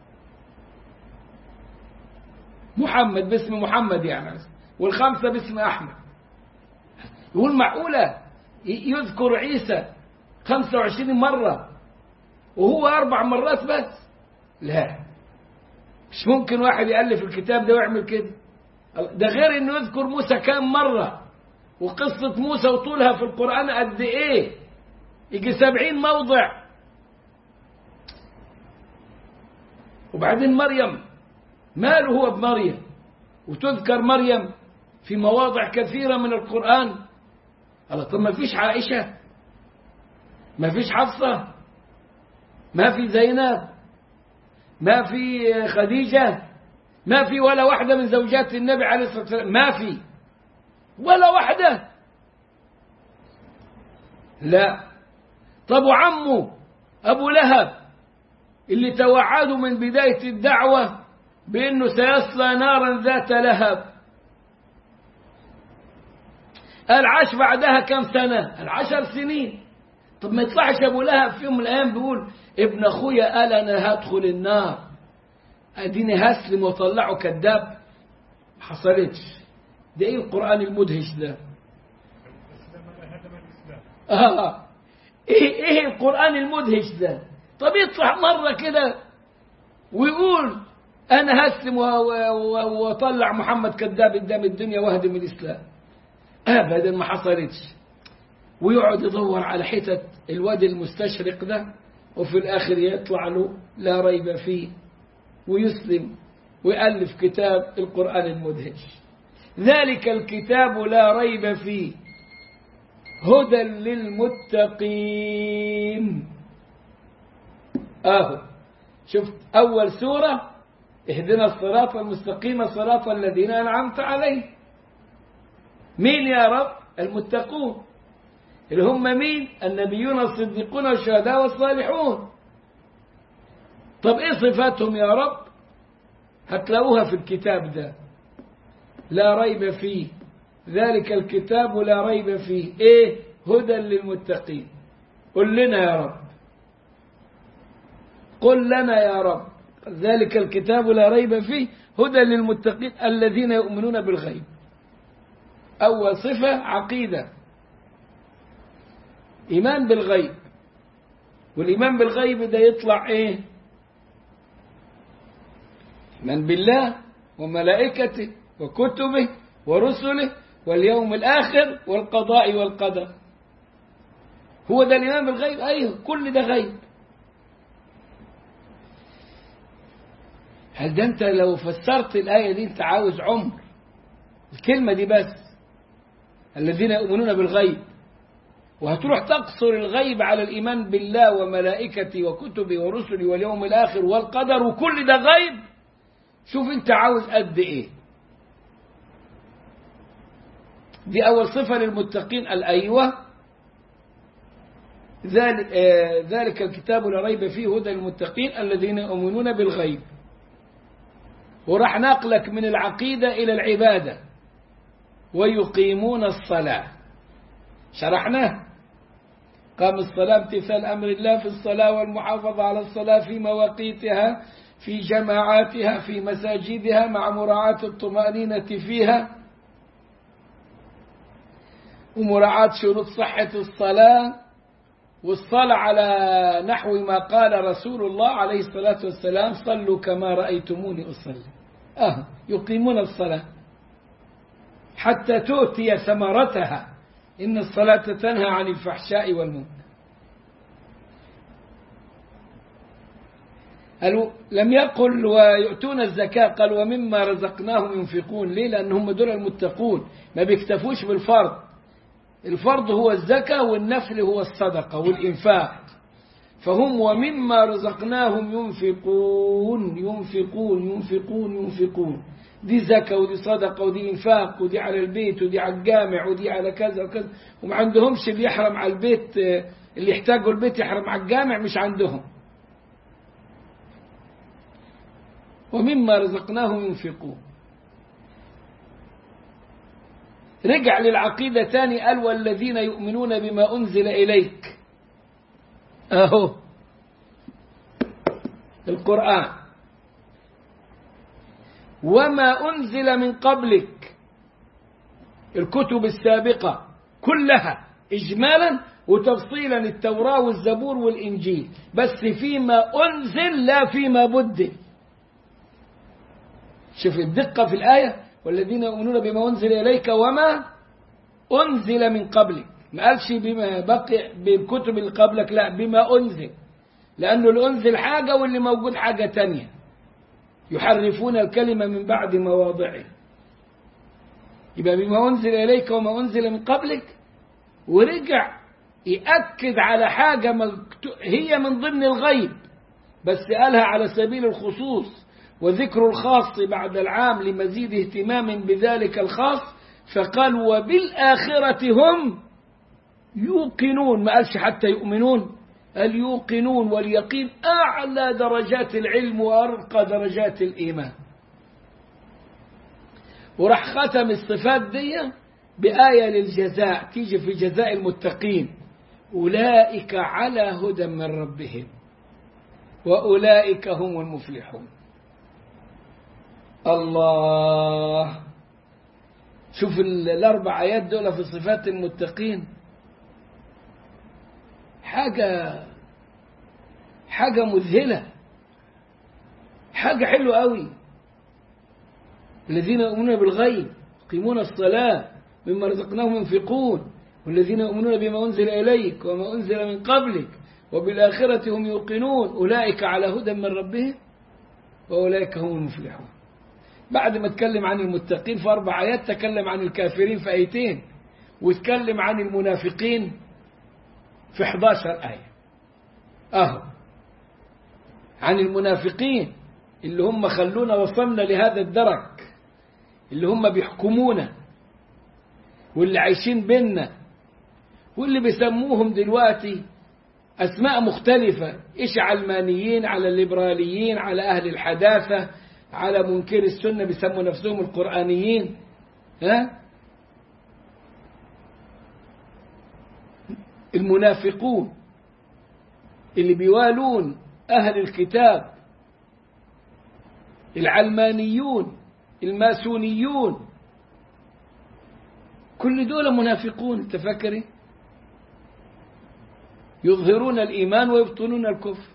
محمد باسم محمد يعني والخمسة باسم أحمد يقول معقولة يذكر عيسى خمسة وعشرين مرة وهو أربع مرات بس لا مش ممكن واحد يألف الكتاب ده ويعمل كده ده غير انه يذكر موسى كام مرة وقصة موسى وطولها في القرآن قد ايه يجي سبعين موضع وبعدين مريم ماله هو بمريم وتذكر مريم في مواضع كثيرة من القرآن الله طب ما فيش عائشة ما فيش حفصة ما في زينب ما في خديجة ما في ولا واحدة من زوجات النبي عليه الصلاة والسلام ما في ولا واحدة لا طب وعمه أبو لهب اللي توعده من بداية الدعوة بأنه سيصلى نارا ذات لهب قال عاش بعدها كم سنة العشر سنين طب ما يطلعش أبو لهب في يوم من الأيام بيقول ابن أخويا قال أنا هدخل النار أديني هسلم وطلعه كذاب ما حصلتش ده إيه القرآن المدهش ده آه. إيه, إيه القرآن المدهش ده طب يطلع مرة كده ويقول أنا هسلم وأطلع محمد كذاب قدام الدنيا وأهدم الإسلام أبدا ما حصلتش ويقعد يدور على حتة الوادي المستشرق ده وفي الآخر يطلع له لا ريب فيه ويسلم ويألف كتاب القرآن المدهش ذلك الكتاب لا ريب فيه هدى للمتقين اهو شفت اول سوره اهدنا الصراط المستقيم صراط الذين انعمت عليهم مين يا رب المتقون اللي هم مين النبيون الصديقون والشهداء والصالحون طب ايه صفاتهم يا رب هتلاقوها في الكتاب ده لا ريب فيه ذلك الكتاب لا ريب فيه ايه هدى للمتقين قل لنا يا رب قل لنا يا رب ذلك الكتاب لا ريب فيه هدى للمتقين الذين يؤمنون بالغيب أول صفة عقيدة إيمان بالغيب والإيمان بالغيب ده يطلع إيه إيمان بالله وملائكته وكتبه ورسله واليوم الآخر والقضاء والقدر هو ده الإيمان بالغيب أيوه كل ده غيب هل ده أنت لو فسرت الآية دي أنت عاوز عمر الكلمة دي بس الذين يؤمنون بالغيب وهتروح تقصر الغيب على الإيمان بالله وملائكته وكتبه ورسله واليوم الآخر والقدر وكل ده غيب شوف أنت عاوز قد إيه دي أول صفة للمتقين الأيوة ذلك, آه ذلك الكتاب لا ريب فيه هدى للمتقين الذين يؤمنون بالغيب وراح نقلك من العقيدة إلى العبادة ويقيمون الصلاة شرحناه قام الصلاة امتثال أمر الله في الصلاة والمحافظة على الصلاة في مواقيتها في جماعاتها في مساجدها مع مراعاة الطمأنينة فيها ومراعاة شروط صحة الصلاة والصلاة على نحو ما قال رسول الله عليه الصلاة والسلام صلوا كما رأيتموني أصلي آه يقيمون الصلاة حتى تؤتي ثمرتها إن الصلاة تنهى عن الفحشاء والمنكر لم يقل ويؤتون الزكاة قال ومما رزقناهم ينفقون ليه لأنهم دول المتقون ما بيكتفوش بالفرض الفرض هو الزكاة والنفل هو الصدقة والإنفاق فهم ومما رزقناهم ينفقون ينفقون ينفقون ينفقون دي زكاة ودي صدقة ودي إنفاق ودي على البيت ودي على الجامع ودي على كذا وكذا وما عندهمش اللي يحرم على البيت اللي يحتاجوا البيت يحرم على الجامع مش عندهم ومما رزقناهم ينفقون رجع للعقيدة تاني قال والذين يؤمنون بما أنزل إليك أهو القرآن وما أنزل من قبلك الكتب السابقة كلها إجمالا وتفصيلا التوراة والزبور والإنجيل بس فيما أنزل لا فيما بدل شوف الدقة في الآية والذين يؤمنون بما أنزل إليك وما أنزل من قبلك ما قالش بما بقي بالكتب اللي قبلك لا بما أنزل لأنه الأنزل حاجة واللي موجود حاجة تانية يحرفون الكلمة من بعد مواضعه يبقى بما أنزل إليك وما أنزل من قبلك ورجع يأكد على حاجة هي من ضمن الغيب بس قالها على سبيل الخصوص وذكر الخاص بعد العام لمزيد اهتمام بذلك الخاص فقال وبالآخرة هم يوقنون ما قالش حتى يؤمنون قال يوقنون واليقين أعلى درجات العلم وأرقى درجات الإيمان وراح ختم الصفات دي بآية للجزاء تيجي في جزاء المتقين أولئك على هدى من ربهم وأولئك هم المفلحون الله شوف الأربع آيات دول في صفات المتقين حاجة حاجة مذهلة حاجة حلوة قوي الذين يؤمنون بالغيب يقيمون الصلاة مما رزقناهم ينفقون والذين يؤمنون بما أنزل إليك وما أنزل من قبلك وبالآخرة هم يوقنون أولئك على هدى من ربهم وأولئك هم المفلحون بعد ما اتكلم عن المتقين في أربع آيات تكلم عن الكافرين في آيتين واتكلم عن المنافقين في 11 آية أهو عن المنافقين اللي هم خلونا وصلنا لهذا الدرك اللي هم بيحكمونا واللي عايشين بينا واللي بيسموهم دلوقتي أسماء مختلفة إيش علمانيين على الليبراليين على أهل الحداثة على منكر السنة بيسموا نفسهم القرآنيين ها المنافقون اللي بيوالون أهل الكتاب العلمانيون الماسونيون كل دول منافقون تفكري يظهرون الإيمان ويبطنون الكفر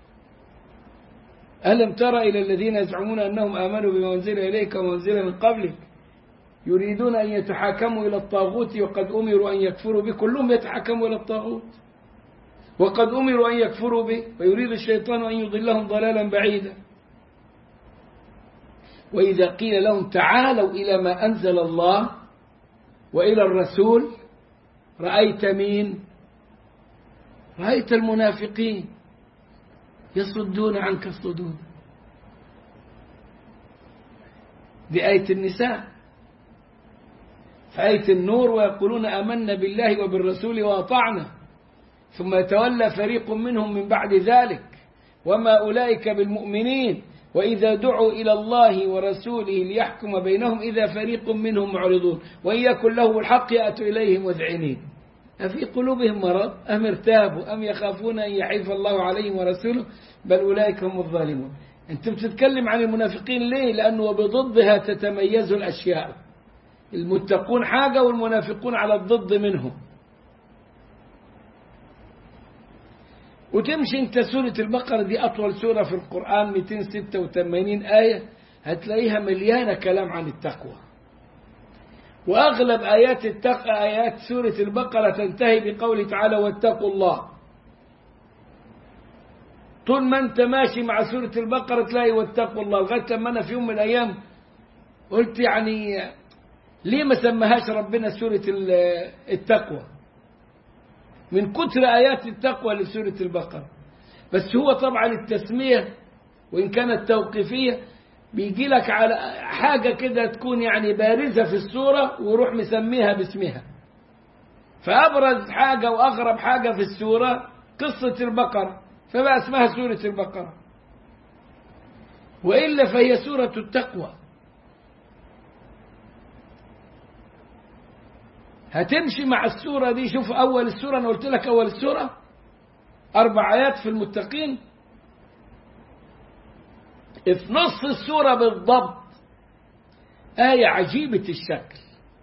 ألم تر إلى الذين يزعمون أنهم آمنوا بما أنزل إليك وما أنزل من قبلك يريدون أن يتحاكموا إلى الطاغوت وقد أمروا أن يكفروا به كلهم يتحاكموا إلى الطاغوت وقد أمروا أن يكفروا به ويريد الشيطان أن يضلهم ضلالا بعيدا وإذا قيل لهم تعالوا إلى ما أنزل الله وإلى الرسول رأيت مين رأيت المنافقين يصدون عنك الصدود دي آية النساء في آية النور ويقولون آمنا بالله وبالرسول وأطعنا ثم يتولى فريق منهم من بعد ذلك وما أولئك بالمؤمنين وإذا دعوا إلى الله ورسوله ليحكم بينهم إذا فريق منهم معرضون وإن يكن له الحق يأتوا إليه مذعنين أفي قلوبهم مرض أم ارتابوا أم يخافون أن يحيف الله عليهم ورسوله بل أولئك هم الظالمون أنت بتتكلم عن المنافقين ليه لأنه بضدها تتميز الأشياء المتقون حاجة والمنافقون على الضد منهم وتمشي انت سورة البقرة دي أطول سورة في القرآن 286 آية هتلاقيها مليانة كلام عن التقوى وأغلب آيات التقوى آيات سورة البقرة تنتهي بقوله تعالى واتقوا الله طول ما انت ماشي مع سورة البقرة تلاقي واتقوا الله لغاية لما أنا في يوم من الأيام قلت يعني ليه ما سماهاش ربنا سورة التقوى من كتر آيات التقوى لسورة البقرة بس هو طبعا التسمية وإن كانت توقيفية بيجي لك على حاجة كده تكون يعني بارزة في السورة ويروح مسميها باسمها فأبرز حاجة وأغرب حاجة في السورة قصة البقرة فبقى اسمها سورة البقرة وإلا فهي سورة التقوى هتمشي مع السورة دي شوف أول السورة أنا قلت لك أول السورة أربع آيات في المتقين في نص السورة بالضبط آية عجيبة الشكل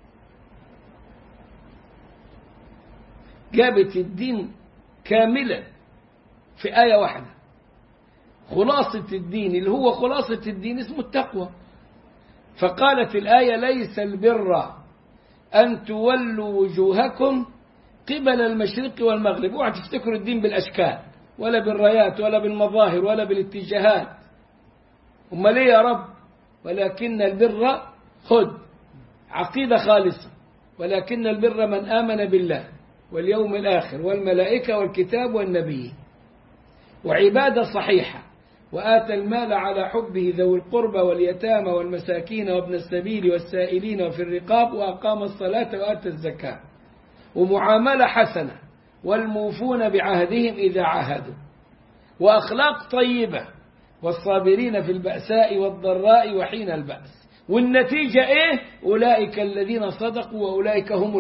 جابت الدين كاملا في آية واحدة خلاصة الدين اللي هو خلاصة الدين اسمه التقوى فقالت الآية ليس البر أن تولوا وجوهكم قبل المشرق والمغرب اوعى تفتكروا الدين بالأشكال ولا بالرايات ولا بالمظاهر ولا بالاتجاهات أمال ليه يا رب ولكن البر خذ عقيدة خالصة ولكن البر من آمن بالله واليوم الآخر والملائكة والكتاب والنبي وعبادة صحيحة وآتى المال على حبه ذوي القربى واليتامى والمساكين وابن السبيل والسائلين وفي الرقاب وأقام الصلاة وآتى الزكاة ومعاملة حسنة والموفون بعهدهم إذا عاهدوا وأخلاق طيبة والصابرين في البأساء والضراء وحين البأس والنتيجة إيه أولئك الذين صدقوا وأولئك هم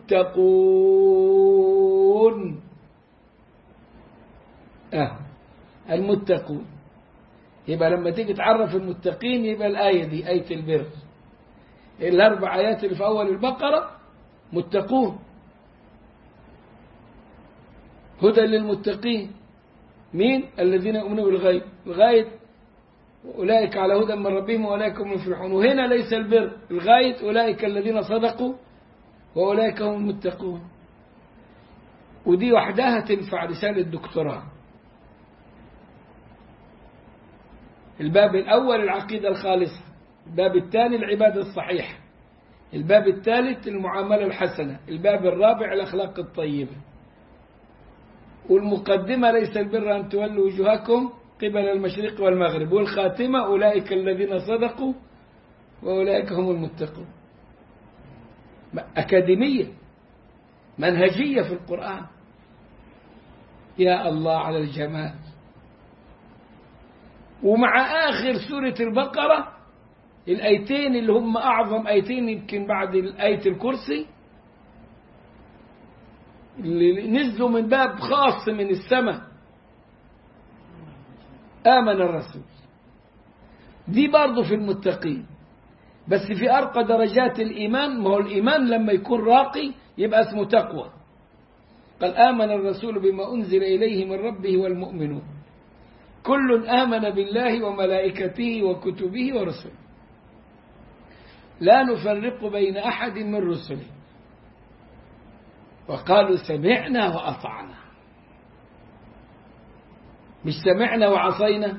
المتقون آه. المتقون يبقى لما تيجي تعرف المتقين يبقى الآية دي آية البر الأربع آيات اللي في أول البقرة متقون هدى للمتقين مين الذين يؤمنون بالغيب لغاية أولئك على هدى من ربهم وأولئك هم المفلحون وهنا ليس البر لغاية أولئك الذين صدقوا وأولئك هم المتقون ودي وحدها تنفع رسالة دكتوراه الباب الأول العقيدة الخالصة الباب الثاني العبادة الصحيحة الباب الثالث المعاملة الحسنة الباب الرابع الأخلاق الطيبة والمقدمة ليس البر أن تولوا وجوهكم قبل المشرق والمغرب والخاتمة أولئك الذين صدقوا وأولئك هم المتقون أكاديمية منهجية في القرآن يا الله على الجمال ومع آخر سورة البقرة الآيتين اللي هم أعظم آيتين يمكن بعد آية الكرسي اللي نزلوا من باب خاص من السماء آمن الرسول دي برضه في المتقين بس في أرقى درجات الإيمان ما هو الإيمان لما يكون راقي يبقى اسمه تقوى قال آمن الرسول بما أنزل إليه من ربه والمؤمنون كل آمن بالله وملائكته وكتبه ورسله لا نفرق بين أحد من رسله وقالوا سمعنا وأطعنا مش سمعنا وعصينا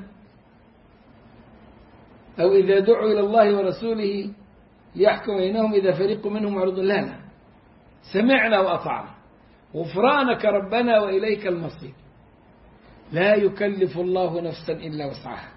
أو إذا دعوا إلى الله ورسوله ليحكم بينهم إذا فريق منهم معرض لا لا سمعنا وأطعنا غفرانك ربنا وإليك المصير لا يكلف الله نفسا إلا وسعها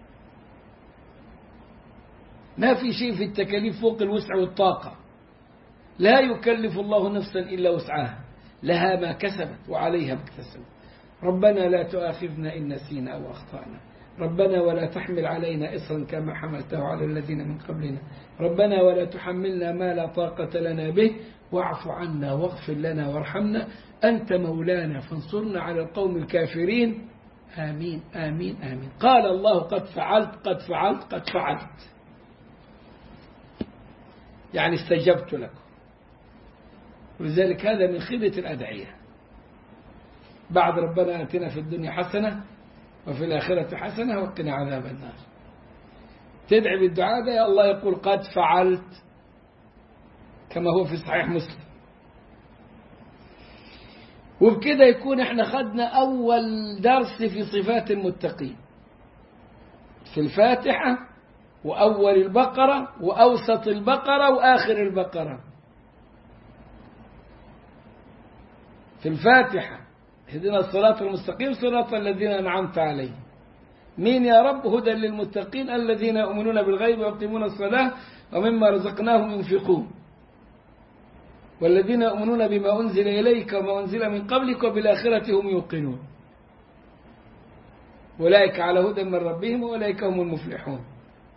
ما في شيء في التكاليف فوق الوسع والطاقة لا يكلف الله نفسا إلا وسعها لها ما كسبت وعليها ما اكتسبت ربنا لا تؤاخذنا إن نسينا أو أخطأنا ربنا ولا تحمل علينا إصرا كما حملته على الذين من قبلنا ربنا ولا تحملنا ما لا طاقة لنا به واعف عنا واغفر لنا وارحمنا أنت مولانا فانصرنا على القوم الكافرين آمين آمين آمين قال الله قد فعلت قد فعلت قد فعلت يعني استجبت لكم ولذلك هذا من خيبة الأدعية بعد ربنا أتنا في الدنيا حسنة وفي الآخرة حسنة وقنا عذاب النار تدعي بالدعاء ده يا الله يقول قد فعلت كما هو في صحيح مسلم وبكده يكون احنا خدنا أول درس في صفات المتقين في الفاتحة وأول البقرة وأوسط البقرة وآخر البقرة في الفاتحة اهدنا الصراط المستقيم صراط الذين أنعمت عليهم مين يا رب هدى للمتقين الذين يؤمنون بالغيب ويقيمون الصلاة ومما رزقناهم ينفقون والذين يؤمنون بما أنزل إليك وما أنزل من قبلك وبالآخرة هم يوقنون أولئك على هدى من ربهم وأولئك هم المفلحون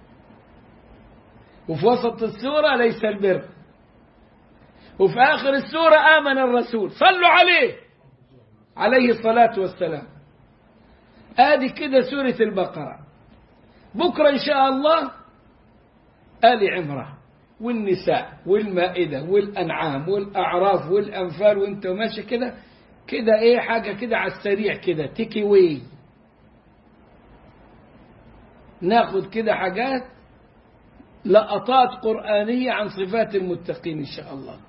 وفي وسط السورة ليس البر وفي آخر السورة آمن الرسول صلوا عليه عليه الصلاة والسلام آدي كده سورة البقرة بكرة إن شاء الله آل عمران والنساء والمائدة والأنعام والأعراف والأنفال وانت ماشي كده كده ايه حاجة كده على السريع كده تيكي واي ناخد كده حاجات لقطات قرآنية عن صفات المتقين إن شاء الله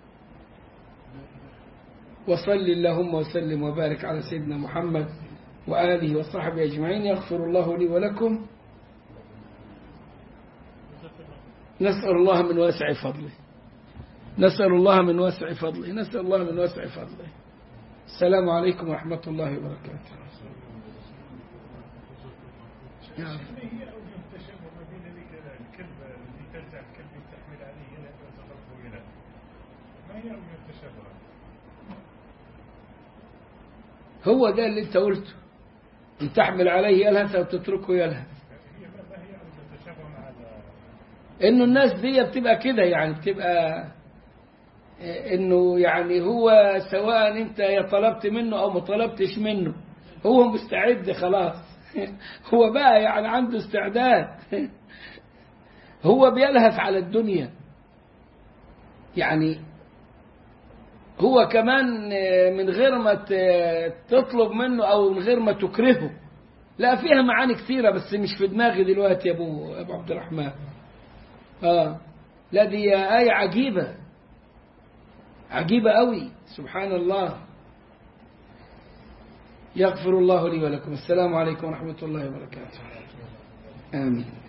وصل اللهم وسلم وبارك على سيدنا محمد وآله وصحبه أجمعين يغفر الله لي ولكم نسأل الله من واسع فضله نسأل الله من واسع فضله نسأل الله من واسع فضله السلام عليكم ورحمة الله وبركاته يا رب. هو ده اللي انت قلته ان تحمل عليه يلهث او تتركه يلهث انه الناس دي بتبقى كده يعني بتبقى انه يعني هو سواء انت يا طلبت منه او ما طلبتش منه هو مستعد خلاص هو بقى يعني عنده استعداد هو بيلهث على الدنيا يعني هو كمان من غير ما تطلب منه او من غير ما تكرهه لا فيها معاني كثيرة بس مش في دماغي دلوقتي يا ابو ابو عبد الرحمن اه لا دي آية عجيبة عجيبة قوي سبحان الله يغفر الله لي ولكم السلام عليكم ورحمة الله وبركاته آمين